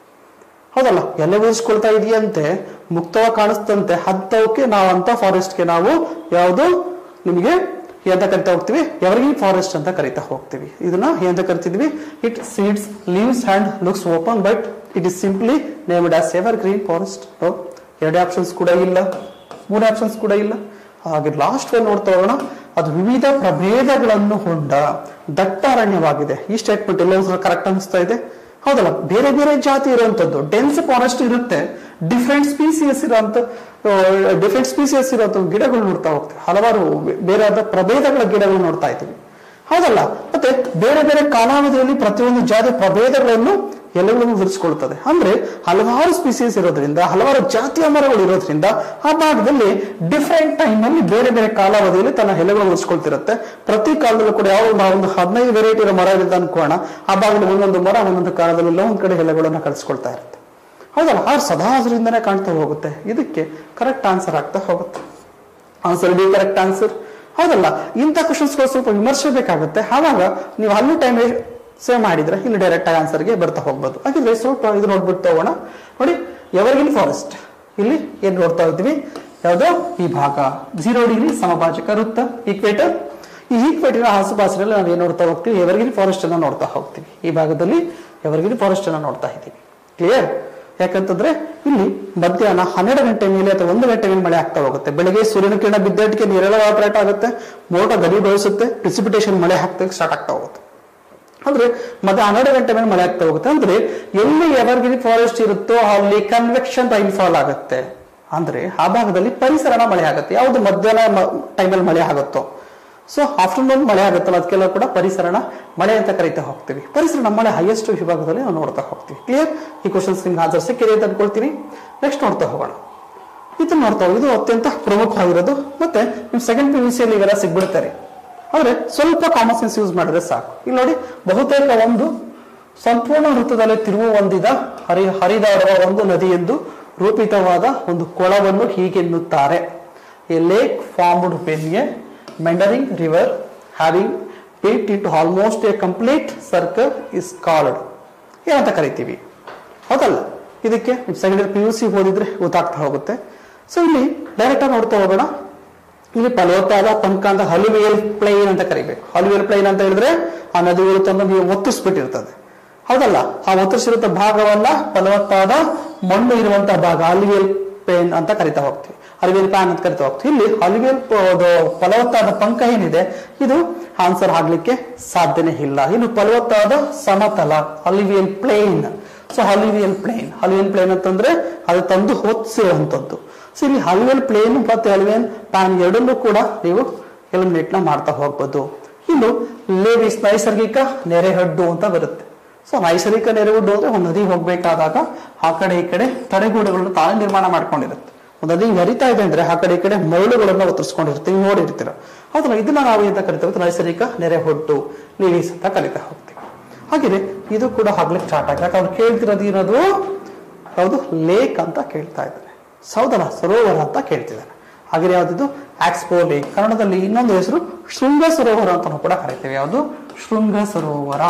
ಹೌದಲ್ಲ ಎಲೆ ಉಳಿಸ್ಕೊಳ್ತಾ ಇದೆಯಂತೆ ಮುಕ್ತವಾಗಿ ಕಾಣಿಸ್ತಂತೆ ಅಂತವಕ್ಕೆ ನಾವು ಅಂತ ಫಾರೆಸ್ಟ್ಗೆ ನಾವು ಯಾವುದು ನಿಮಗೆ ಎಂತ ಕರಿತಾ ಹೋಗ್ತೀವಿ ಎವರ್ಗ್ರೀನ್ ಫಾರೆಸ್ಟ್ ಅಂತ ಕರಿತಾ ಹೋಗ್ತೀವಿ ಇದನ್ನ ಎಂತ ಕರಿತಿದ್ವಿ it seeds leaves and looks open but it is simply named as evergreen forest ಎರಡು ಆಪ್ಷನ್ಸ್ ಕೂಡ ಇಲ್ಲ ಮೂರು ಆಪ್ಷನ್ಸ್ ಕೂಡ ಇಲ್ಲ ಹಾಗೆ ಲಾಸ್ಟ್ ಒನ್ ನೋಡ್ತಾ ಹೋಗೋಣ ಅದು ವಿವಿಧ ಪ್ರಭೇದಗಳನ್ನು ಹೊಂದ ದಟ್ಟ ಅರಣ್ಯವಾಗಿದೆ ಈ ಸ್ಟೇಟ್ಮೆಂಟ್ ಎಲ್ಲ ಕರೆಕ್ಟ್ ಅನಿಸ್ತಾ ಇದೆ ಹೌದಲ್ಲ ಬೇರೆ ಬೇರೆ ಜಾತಿ ಇರುವಂತದ್ದು ಡೆನ್ಸ್ ಫಾರೆಸ್ಟ್ ಇರುತ್ತೆ ಡಿಫ್ರೆಂಟ್ ಸ್ಪೀಸಿಯಸ್ ಇರುವಂತ ಡಿಫ್ರೆಂಟ್ ಸ್ಪೀಸಿಯಸ್ ಇರುವಂತ ಗಿಡಗಳು ನೋಡ್ತಾ ಹೋಗ್ತೀವಿ ಹಲವಾರು ಬೇರೆ ಆದ ಪ್ರಭೇದಗಳ ಗಿಡಗಳು ನೋಡ್ತಾ ಇದ್ದೀವಿ ಹೌದಲ್ಲ ಮತ್ತೆ ಬೇರೆ ಬೇರೆ ಕಾಲಾವಧಿಯಲ್ಲಿ ಪ್ರತಿಯೊಂದು ಜಾತಿ ಪ್ರಭೇದಗಳನ್ನು ಎಲೆಗಳನ್ನು ಉದುರಿಸಿಕೊಳ್ತದೆ ಅಂದ್ರೆ ಹಲವಾರು ಸ್ಪೀಸೀಸ್ ಇರೋದ್ರಿಂದ ಹಲವಾರು ಜಾತಿಯ ಮರಗಳು ಇರೋದ್ರಿಂದ ಆ ಭಾಗದಲ್ಲಿ ಡಿಫ್ರೆಂಟ್ ಟೈಮ್ ಅಲ್ಲಿ ಬೇರೆ ಬೇರೆ ಕಾಲಾವಧಿಯಲ್ಲಿ ತನ್ನ ಎಲೆಗಳನ್ನು ಉಳಿಸ್ಕೊಳ್ತಿರುತ್ತೆ ಪ್ರತಿ ಕಾಲದಲ್ಲೂ ಕೂಡ ಯಾವ ಒಂದು- ಒಂದು ಹದಿನೈದು ವೆರೈಟಿ ಇರೋ ಮರ ಇದೆ ಅನ್ಕೋಣ ಆ ಭಾಗದಲ್ಲಿ ಒಂದೊಂದು ಮರ ಒಂದೊಂದು ಕಾಲದಲ್ಲೆಲ್ಲ ಒಂದ್ ಕಡೆ ಎಲೆಗಳನ್ನ ಕಳಿಸ್ಕೊಳ್ತಾ ಇರುತ್ತೆ ಹೌದಲ್ಲ ಆ ಸದಾ ಅದರಿಂದನೇ ಕಾಣ್ತಾ ಹೋಗುತ್ತೆ ಇದಕ್ಕೆ ಕರೆಕ್ಟ್ ಆನ್ಸರ್ ಆಗ್ತಾ ಹೋಗುತ್ತೆ ಆನ್ಸರ್ ಡಿ ಕರೆಕ್ಟ್ ಆನ್ಸರ್ ಹೌದಲ್ಲ ಇಂಥ ಕ್ವಶನ್ಸ್ಗಳು ಸ್ವಲ್ಪ ವಿಮರ್ಶೆ ಬೇಕಾಗುತ್ತೆ ಆವಾಗ ನೀವು ಅಲ್ಲಿ ಟೈಮ್ ಸೇವ್ ಮಾಡಿದ್ರೆ ಇಲ್ಲಿ ಡೈರೆಕ್ಟ್ ಆಗಿ ಆನ್ಸರ್ಗೆ ಬರ್ತಾ ಹೋಗ್ಬೋದು ಹಾಗಿದ್ರೆ ಸ್ವಲ್ಪ ಇದು ನೋಡ್ಬಿಟ್ಟು ತಗೋಣ ನೋಡಿ ಎವರ್ಗಿನ್ ಫಾರೆಸ್ಟ್ ಇಲ್ಲಿ ಏನ್ ನೋಡ್ತಾ ಇದ್ದೀವಿ ಯಾವುದು ಈ ಭಾಗ ಝೀರೋ ಡಿಗ್ರಿ ಸಮಭಾಜಕ ವೃತ್ತ ಈಕ್ವೇಟರ್ ಈ ಈಕ್ವೇಟರ್ ಆಸುಪಾಸಿನಲ್ಲಿ ನಾವು ಏನ್ ನೋಡ್ತಾ ಹೋಗ್ತೀವಿ ಎವರ್ಗಿನ್ ಫಾರೆಸ್ಟ್ ಅನ್ನ ನೋಡ್ತಾ ಹೋಗ್ತೀವಿ ಈ ಭಾಗದಲ್ಲಿ ಎವರ್ಗಿನ್ ಫಾರೆಸ್ಟ್ ಅನ್ನ ನೋಡ್ತಾ ಇದ್ದೀವಿ ಕ್ಲಿಯರ್ ಯಾಕಂತಂದ್ರೆ ಇಲ್ಲಿ ಮಧ್ಯಾಹ್ನ ಹನ್ನೆರಡು ಗಂಟೆ ಮೇಲೆ ಅಥವಾ ಒಂದು ಗಂಟೆ ಮೇಲೆ ಮಳೆ ಆಗ್ತಾ ಹೋಗುತ್ತೆ ಬೆಳಗ್ಗೆ ಸೂರ್ಯನ ಕಿರಣ ಬಿದ್ದಟ್ಟಿಗೆ ನೀರೆಲ್ಲ ಆಪರೇಟ್ ಆಗುತ್ತೆ ಮೋಟ ಗಡಿ ಬಳಸುತ್ತೆ ಪ್ರಿಸಿಪಿಟೇಷನ್ ಮಳೆ ಹಾಕ್ತಾ ಸ್ಟಾರ್ಟ್ ಆಗ್ತಾ ಹೋಗುತ್ತೆ ಅಂದ್ರೆ ಮತ್ತೆ ಹನ್ನೆರಡು ಗಂಟೆ ಮೇಲೆ ಮಳೆ ಆಗ್ತಾ ಹೋಗುತ್ತೆ ಅಂದ್ರೆ ಎಲ್ಲಿ ಎವರ್ಗಿರಿ ಫಾರೆಸ್ಟ್ ಇರುತ್ತೋ ಅಲ್ಲಿ ಕನ್ವೆಕ್ಷನ್ ರೈನ್ಫಾಲ್ ಆಗುತ್ತೆ ಅಂದ್ರೆ ಆ ಭಾಗದಲ್ಲಿ ಪರಿಸರನ ಮಳೆ ಆಗುತ್ತೆ ಯಾವುದು ಮಧ್ಯಾಹ್ನ ಟೈಮಲ್ಲಿ ಮಳೆ ಆಗುತ್ತೋ ಸೊ ಆಫ್ಟರ್ನೂನ್ ಮಳೆ ಆಗುತ್ತಲ್ಲ ಅದಕ್ಕೆಲ್ಲ ಕೂಡ ಪರಿಸರಣ ಮಳೆ ಅಂತ ಕರಿತಾ ಹೋಗ್ತೀವಿ ಪರಿಸರಣ ಮಳೆ ಹೈಯೆಸ್ಟ್ ವಿಭಾಗದಲ್ಲಿ ನಾವು ನೋಡ್ತಾ ಹೋಗ್ತೀವಿ ಕ್ಲಿಯರ್ ಈ ಕ್ವಶನ್ಸ್ ನಿಮ್ಗೆ ಆನ್ಸರ್ ಸಿಕ್ಕಿದೆ ಅಂತ ಅನ್ಕೊಳ್ತೀನಿ ನೆಕ್ಸ್ಟ್ ನೋಡ್ತಾ ಹೋಗೋಣ ಇದನ್ನ ನೋಡ್ತಾ ಹೋಗಿ ಇದು ಅತ್ಯಂತ ಪ್ರಮುಖವಾಗಿರೋದು ಮತ್ತೆ ನೀವು ಸೆಕೆಂಡ್ ಪಿ ಯು ಸಿಯಲ್ಲಿ ಇವೆಲ್ಲ ಸಿಗ್ಬಿಡ್ತಾರೆ ಆದ್ರೆ ಸ್ವಲ್ಪ ಕಾಮನ್ ಸೆನ್ಸ್ ಯೂಸ್ ಮಾಡಿದ್ರೆ ಸಾಕು ಇಲ್ಲಿ ನೋಡಿ ಬಹುತೇಕ ಒಂದು ಸಂಪೂರ್ಣ ವೃತ್ತದಲ್ಲಿ ತಿರುವು ಹೊಂದಿದ ಹರಿ ಹರಿದಾಡುವ ಒಂದು ನದಿ ಎಂದು ರೂಪಿತವಾದ ಒಂದು ಕೊಳವನ್ನು ಹೀಗೆನ್ನುತ್ತಾರೆ a lake formed when a meandering river having peat into almost a complete circle is called ಏನಂತ ಕರಿತೀವಿ ಹೌದಲ್ಲ ಇದಕ್ಕೆ ಸೆಕೆಂಡರಿ ಪಿ ಯು ಸಿ ಓದಿದ್ರೆ ಗೊತ್ತಾಗ್ತಾ ಹೋಗುತ್ತೆ ಸೊ ಇಲ್ಲಿ ಡೈರೆಕ್ಟ್ ಆಗಿ ನೋಡ್ತಾ ಹೋಗೋಣ ಇಲ್ಲಿ ಫಲವತ್ತಾದ ಪಂಕ ಅಂತ ಹಲಿವಿಯಲ್ ಪ್ಲೈನ್ ಅಂತ ಕರಿಬೇಕು ಹಲಿವಿಯಲ್ ಪ್ಲೈನ್ ಅಂತ ಹೇಳಿದ್ರೆ ಆ ನದಿಗಳು ತಂದು ನೀವು ಒತ್ತಿಸ್ಬಿಟ್ಟಿರ್ತದೆ ಹೌದಲ್ಲ ಆ ಒತ್ತಿಸಿರುತ್ತ ಭಾಗವನ್ನ ಫಲವತ್ತಾದ ಮಣ್ಣು ಇರುವಂತಹ ಭಾಗ ಅಲಿವಿಯಲ್ ಪ್ಲೇನ್ ಅಂತ ಕರಿತಾ ಹೋಗ್ತೀವಿ ಅಲಿವಿಯಲ್ ಪ್ಲಾನ್ ಅಂತ ಕರಿತಾ ಹೋಗ್ತೀವಿ ಇಲ್ಲಿ ಅಲಿವಿಯಲ್ ಫಲವತ್ತಾದ ಪಂಕ ಏನಿದೆ ಇದು ಆನ್ಸರ್ ಆಗ್ಲಿಕ್ಕೆ ಸಾಧ್ಯನೇ ಇಲ್ಲ ಇನ್ನು ಫಲವತ್ತಾದ ಸಮತಲ alluvial plain so alluvial plain alluvial plain ಅಂತಂದ್ರೆ ಅದು ತಂದು ಹೊತ್ತಿರುವಂತದ್ದು ಸೊ ಇಲ್ಲಿ ಹಲಿವಿಯಲ್ ಪ್ಲೇನ್ ಮತ್ತೆ ಹಲಿವಿಯಲ್ ಪ್ಲಾನ್ ಎರಡನ್ನೂ ಕೂಡ ನೀವು ಎಲಿಮಿನೇಟ್ ನ ಮಾಡ್ತಾ ಹೋಗ್ಬೋದು ಇನ್ನು ಲೇವಿಸ್ ನೈಸರ್ಗಿಕ ನೆರೆಹಡ್ಡು ಅಂತ ಬರುತ್ತೆ ಸೊ ನೈಸರ್ಗಿಕ ನೆರೆಹಡ್ಡು ಅಂದ್ರೆ ಒಂದು ನದಿ ಹೋಗ್ಬೇಕಾದಾಗ ಆ ಕಡೆ ಈ ಕಡೆ ತಡೆಗೋಡೆಗಳನ್ನು ತಾನೇ ನಿರ್ಮಾಣ ಮಾಡ್ಕೊಂಡಿರುತ್ತೆ ಒಂದು ನದಿ ಹರಿತಾ ಇದೆ ಅಂದ್ರೆ ಆ ಕಡೆ ಈ ಕಡೆ ಮರಳುಗಳನ್ನ ಒತ್ತರಿಸ್ಕೊಂಡಿರ್ತೀವಿ ನೋಡಿರ್ತೀರ ಹೌದಲ್ಲ ಇದನ್ನ ನಾವು ಎಂತ ಕರಿತೇವೆ ನೈಸರ್ಗಿಕ ನೆರೆಹೊಡ್ಡು ಲಿವೀಸ್ ಅಂತ ಕರಿತಾ ಹೋಗ್ತೀವಿ ಹಾಗೆಯೇ ಇದು ಕೂಡ ಆಗ್ಲಿಕ್ಕೆ ಸ್ಟಾರ್ಟ್ ಆಗಿದೆ ಯಾಕಂದ್ರೆ ಕೇಳ್ತಿರೋದು ಏನದು ಯಾವುದು ಲೇಕ್ ಅಂತ ಕೇಳ್ತಾ ಇದ್ದಾರೆ ಸೌದನ ಸರೋವರ ಅಂತ ಕೇಳ್ತಿದ್ದಾನೆ ಹಾಗೆ ಯಾವ್ದಿದು ಆಕ್ಸ್ಪೋ ಲೇಕ್ ಕನ್ನಡದಲ್ಲಿ ಇನ್ನೊಂದು ಹೆಸರು ಶೃಂಗ ಸರೋವರ ಅಂತ ಕೂಡ ಕರಿತೇವೆ ಯಾವುದು ಶೃಂಗ ಸರೋವರ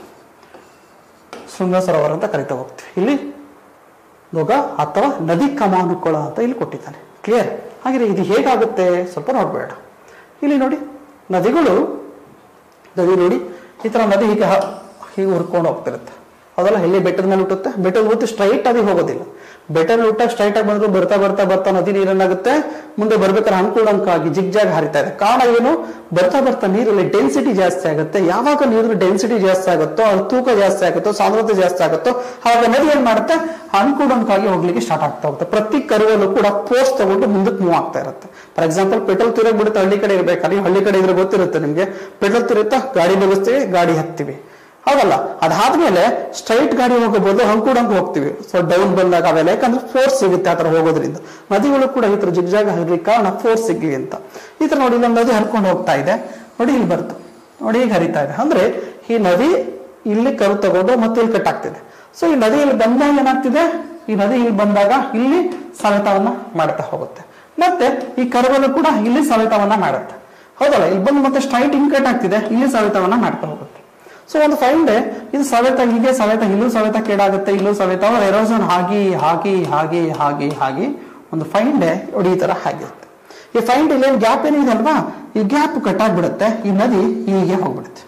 ಶೃಂಗ ಸರೋವರ ಅಂತ ಕರಿತಾ ಹೋಗ್ತೀವಿ ಇಲ್ಲಿ ಲೋಗ ಅಥವಾ ನದಿ ಕಮಾನುಕೊಳ ಅಂತ ಇಲ್ಲಿ ಕೊಟ್ಟಿದ್ದಾನೆ ಕ್ಲಿಯರ್ ಹಾಗೆ ಇದು ಹೇಗಾಗುತ್ತೆ ಸ್ವಲ್ಪ ನೋಡ್ಬೇಡ ಇಲ್ಲಿ ನೋಡಿ ನದಿಗಳು ನದಿ ನೋಡಿ ಈ ತರ ನದಿ ಹೀಗೆ ಹ- ಹೀಗೆ ಹುರ್ಕೊಂಡು ಹೋಗ್ತಿರುತ್ತೆ ಹೌದಲ್ಲ ಇಲ್ಲಿ ಬೆಟ್ಟದ ಮೇಲೆ ಹುಟ್ಟುತ್ತೆ ಬೆಟ್ಟದ ಹುಟ್ಟು ಸ್ಟ್ರೈಟ್ ಆಗಿ ಹೋಗೋದಿಲ್ಲ ಬೆಟ್ಟದ ಹುಟ್ಟ ಸ್ಟ್ರೈಟ್ ಆಗಿ ಬಂದ್ರು ಬರ್ತಾ ಬರ್ತಾ ಬರ್ತಾ ನದಿ ನೀರೇನಾಗುತ್ತೆ ಮುಂದೆ ಬರ್ಬೇಕಾದ್ರೆ ಅನುಕೂಲಂಕಾಗಿ ಜಿಗ್ಜಾಗ್ ಹರಿತಾ ಇದೆ ಕಾರಣ ಏನು ಬರ್ತಾ ಬರ್ತಾ ನೀರಲ್ಲಿ ಡೆನ್ಸಿಟಿ ಜಾಸ್ತಿ ಆಗುತ್ತೆ ಯಾವಾಗ ನೀರಿನ ಡೆನ್ಸಿಟಿ ಜಾಸ್ತಿ ಆಗುತ್ತೋ ಅದು ತೂಕ ಜಾಸ್ತಿ ಆಗುತ್ತೋ ಸಾಂದ್ರತೆ ಜಾಸ್ತಿ ಆಗುತ್ತೋ ಆವಾಗ ನದಿ ಏನ್ ಮಾಡುತ್ತೆ ಅನುಕೂಲಂಕಾಗಿ ಹೋಗ್ಲಿಕ್ಕೆ ಸ್ಟಾರ್ಟ್ ಆಗ್ತಾ ಹೋಗುತ್ತೆ ಪ್ರತಿ ಕರುವಲ್ಲೂ ಕೂಡ ಫೋರ್ಸ್ ತಗೊಂಡು ಮುಂದಕ್ಕೆ ಮೂವ್ ಆಗ್ತಾ ಇರುತ್ತೆ ಫಾರ್ ಎಕ್ಸಾಂಪಲ್ ಪೆಟ್ರೋಲ್ ತಿರುಗಿ ಬಿಡುತ್ತೆ ಹಳ್ಳಿ ಕಡೆ ಇರ್ಬೇಕಾದ್ರೆ ನೀವು ಹಳ್ಳಿ ಕಡೆ ಇದ್ರೆ ಗೊತ್ತಿರುತ್ತೆ ನಿಮ್ಗೆ ಪೆಟ್ರೋಲ್ ತಿರುತ್ತಾ ಗಾಡಿ ಬಗ್ಗಿಸ್ತೀವಿ ಗಾಡಿ ಹತ್ತೀವಿ ಹೌದಲ್ಲ ಅದಾದ್ಮೇಲೆ ಸ್ಟ್ರೈಟ್ ಗಾಡಿ ಹೋಗಬಹುದು ಅಂಕುಡಂಕ್ ಹೋಗ್ತೀವಿ ಸೊ ಡೌನ್ ಬಂದಾಗ ಅವೆಲ್ಲ ಯಾಕಂದ್ರೆ ಫೋರ್ಸ್ ಸಿಗುತ್ತೆ ಆ ತರ ಹೋಗೋದ್ರಿಂದ ನದಿಗಳು ಕೂಡ ಈ ತರ ಜಿಗ್ಜಾಗ ಹರಿಲಿಕ್ಕೆ ಕಾರಣ ಫೋರ್ಸ್ ಸಿಗ್ಲಿ ಅಂತ ಈ ತರ ನೋಡಿ ಇಲ್ಲೊಂದು ನದಿ ಹರ್ಕೊಂಡು ಹೋಗ್ತಾ ಇದೆ ನೋಡಿ ಇಲ್ಲಿ ಬರ್ತು ನೋಡಿ ಈಗ ಹರಿತಾ ಇದೆ ಅಂದ್ರೆ ಈ ನದಿ ಇಲ್ಲಿ ಕರು ತಗೊಂಡು ಮತ್ತೆ ಇಲ್ಲಿ ಕಟ್ ಆಗ್ತಿದೆ ಸೊ ಈ ನದಿ ಇಲ್ಲಿ ಬಂದಾಗ ಏನಾಗ್ತಿದೆ ಈ ನದಿ ಇಲ್ಲಿ ಬಂದಾಗ ಇಲ್ಲಿ ಸವೆತವನ್ನ ಮಾಡ್ತಾ ಹೋಗುತ್ತೆ ಮತ್ತೆ ಈ ಕರುಗಳು ಕೂಡ ಇಲ್ಲಿ ಸವೆತವನ್ನ ಮಾಡುತ್ತೆ ಹೌದಲ್ಲ ಇಲ್ಲಿ ಬಂದು ಮತ್ತೆ ಸ್ಟ್ರೈಟ್ ಹಿಂಗ್ ಕಟ್ ಆಗ್ತಿದೆ ಇಲ್ಲಿ ಸವೆತವನ್ನ ಮಾಡ್ತಾ ಹೋಗುತ್ತೆ ಸೊ ಒಂದು ಫೈನ್ ಡೇ ಇದು ಸವೆತ ಹೀಗೆ ಸವೆತ ಇಲ್ಲೂ ಸವೆತ ಕೇಡಾಗುತ್ತೆ ಇಲ್ಲೂ ಸವೆತ ಅವ್ರ ಎರೋಸನ್ ಹಾಗೆ ಹಾಗೆ ಹಾಗೆ ಹಾಗೆ ಹಾಗೆ ಒಂದು ಫೈನ್ ಡೇ ನೋಡಿ ಈ ತರ ಆಗಿರುತ್ತೆ ಈ ಫೈನ್ ಡೇ ಏನು ಗ್ಯಾಪ್ ಏನಿದೆ ಅಲ್ವಾ ಈ ಗ್ಯಾಪ್ ಕಟ್ ಆಗ್ಬಿಡುತ್ತೆ ಈ ನದಿ ಹೀಗೆ ಹೋಗ್ಬಿಡುತ್ತೆ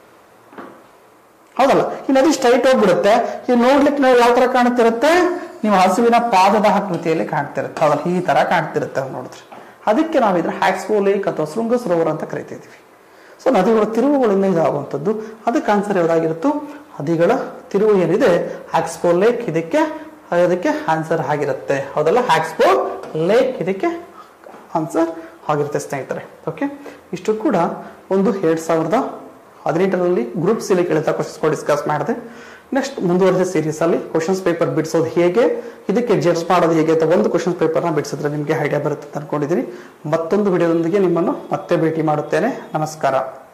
ಹೌದಲ್ಲ ಈ ನದಿ ಸ್ಟ್ರೈಟ್ ಹೋಗ್ಬಿಡುತ್ತೆ ಈ ನೋಡ್ಲಿಕ್ಕೆ ನಾವು ಯಾವ ತರ ಕಾಣ್ತಿರುತ್ತೆ ನೀವು ಹಸುವಿನ ಪಾದದ ಆಕೃತಿಯಲ್ಲಿ ಕಾಣ್ತಿರುತ್ತೆ ಹೌದಲ್ಲ ಈ ತರ ಕಾಣ್ತಿರುತ್ತೆ ಅವ್ ನೋಡಿದ್ರೆ ಅದಕ್ಕೆ ನಾವು ಇದ್ರ ಹ್ಯಾಕ್ಸ್ಪೋ ಲೇಕ್ ಅಥವಾ ಶೃಂಗ ಸರೋವರ ಅಂತ ಕರಿತಿದ್ವಿ ಸೊ ನದಿಗಳ ತಿರುವುಗಳಿಂದ ಇದಾಗುವಂಥದ್ದು ಅದಕ್ಕೆ ಆನ್ಸರ್ ಯಾವುದಾಗಿರುತ್ತೋ ನದಿಗಳ ತಿರುವು ಏನಿದೆ ಹ್ಯಾಕ್ಸ್ಪೋ ಲೇಕ್ ಇದಕ್ಕೆ ಅದಕ್ಕೆ ಆನ್ಸರ್ ಆಗಿರುತ್ತೆ ಹೌದಲ್ಲ ಹ್ಯಾಕ್ಸ್ಪೋ ಲೇಕ್ ಇದಕ್ಕೆ ಆನ್ಸರ್ ಆಗಿರುತ್ತೆ ಸ್ನೇಹಿತರೆ ಓಕೆ ಇಷ್ಟು ಕೂಡ ಒಂದು ಎರಡ್ ಸಾವಿರದ ಹದಿನೆಂಟರಲ್ಲಿ ಗ್ರೂಪ್ ಸಿಲಿ ಕೇಳಿದ ಕ್ವಶನ್ಸ್ ಡಿಸ್ಕಸ್ ಮಾಡಿದೆ ನೆಕ್ಸ್ಟ್ ಮುಂದುವರೆದ ಸೀರೀಸ್ ಅಲ್ಲಿ ಕ್ವಶನ್ಸ್ ಪೇಪರ್ ಬಿಡಿಸೋದು ಹೇಗೆ ಇದಕ್ಕೆ ಜಡ್ಜ್ ಮಾಡೋದು ಹೇಗೆ ಅಂತ ಒಂದು ಕ್ವಶನ್ಸ್ ಪೇಪರ್ನ ಬಿಡಿಸಿದ್ರೆ ನಿಮಗೆ ಐಡಿಯಾ ಬರುತ್ತೆ ಅಂತ ಅನ್ಕೊಂಡಿದ್ದೀನಿ ಮತ್ತೊಂದು ವಿಡಿಯೋದೊಂದಿಗೆ ನಿಮ್ಮನ್ನು ಮತ್ತೆ ಭೇಟಿ ಮಾಡುತ್ತೇನೆ ನಮಸ್ಕಾರ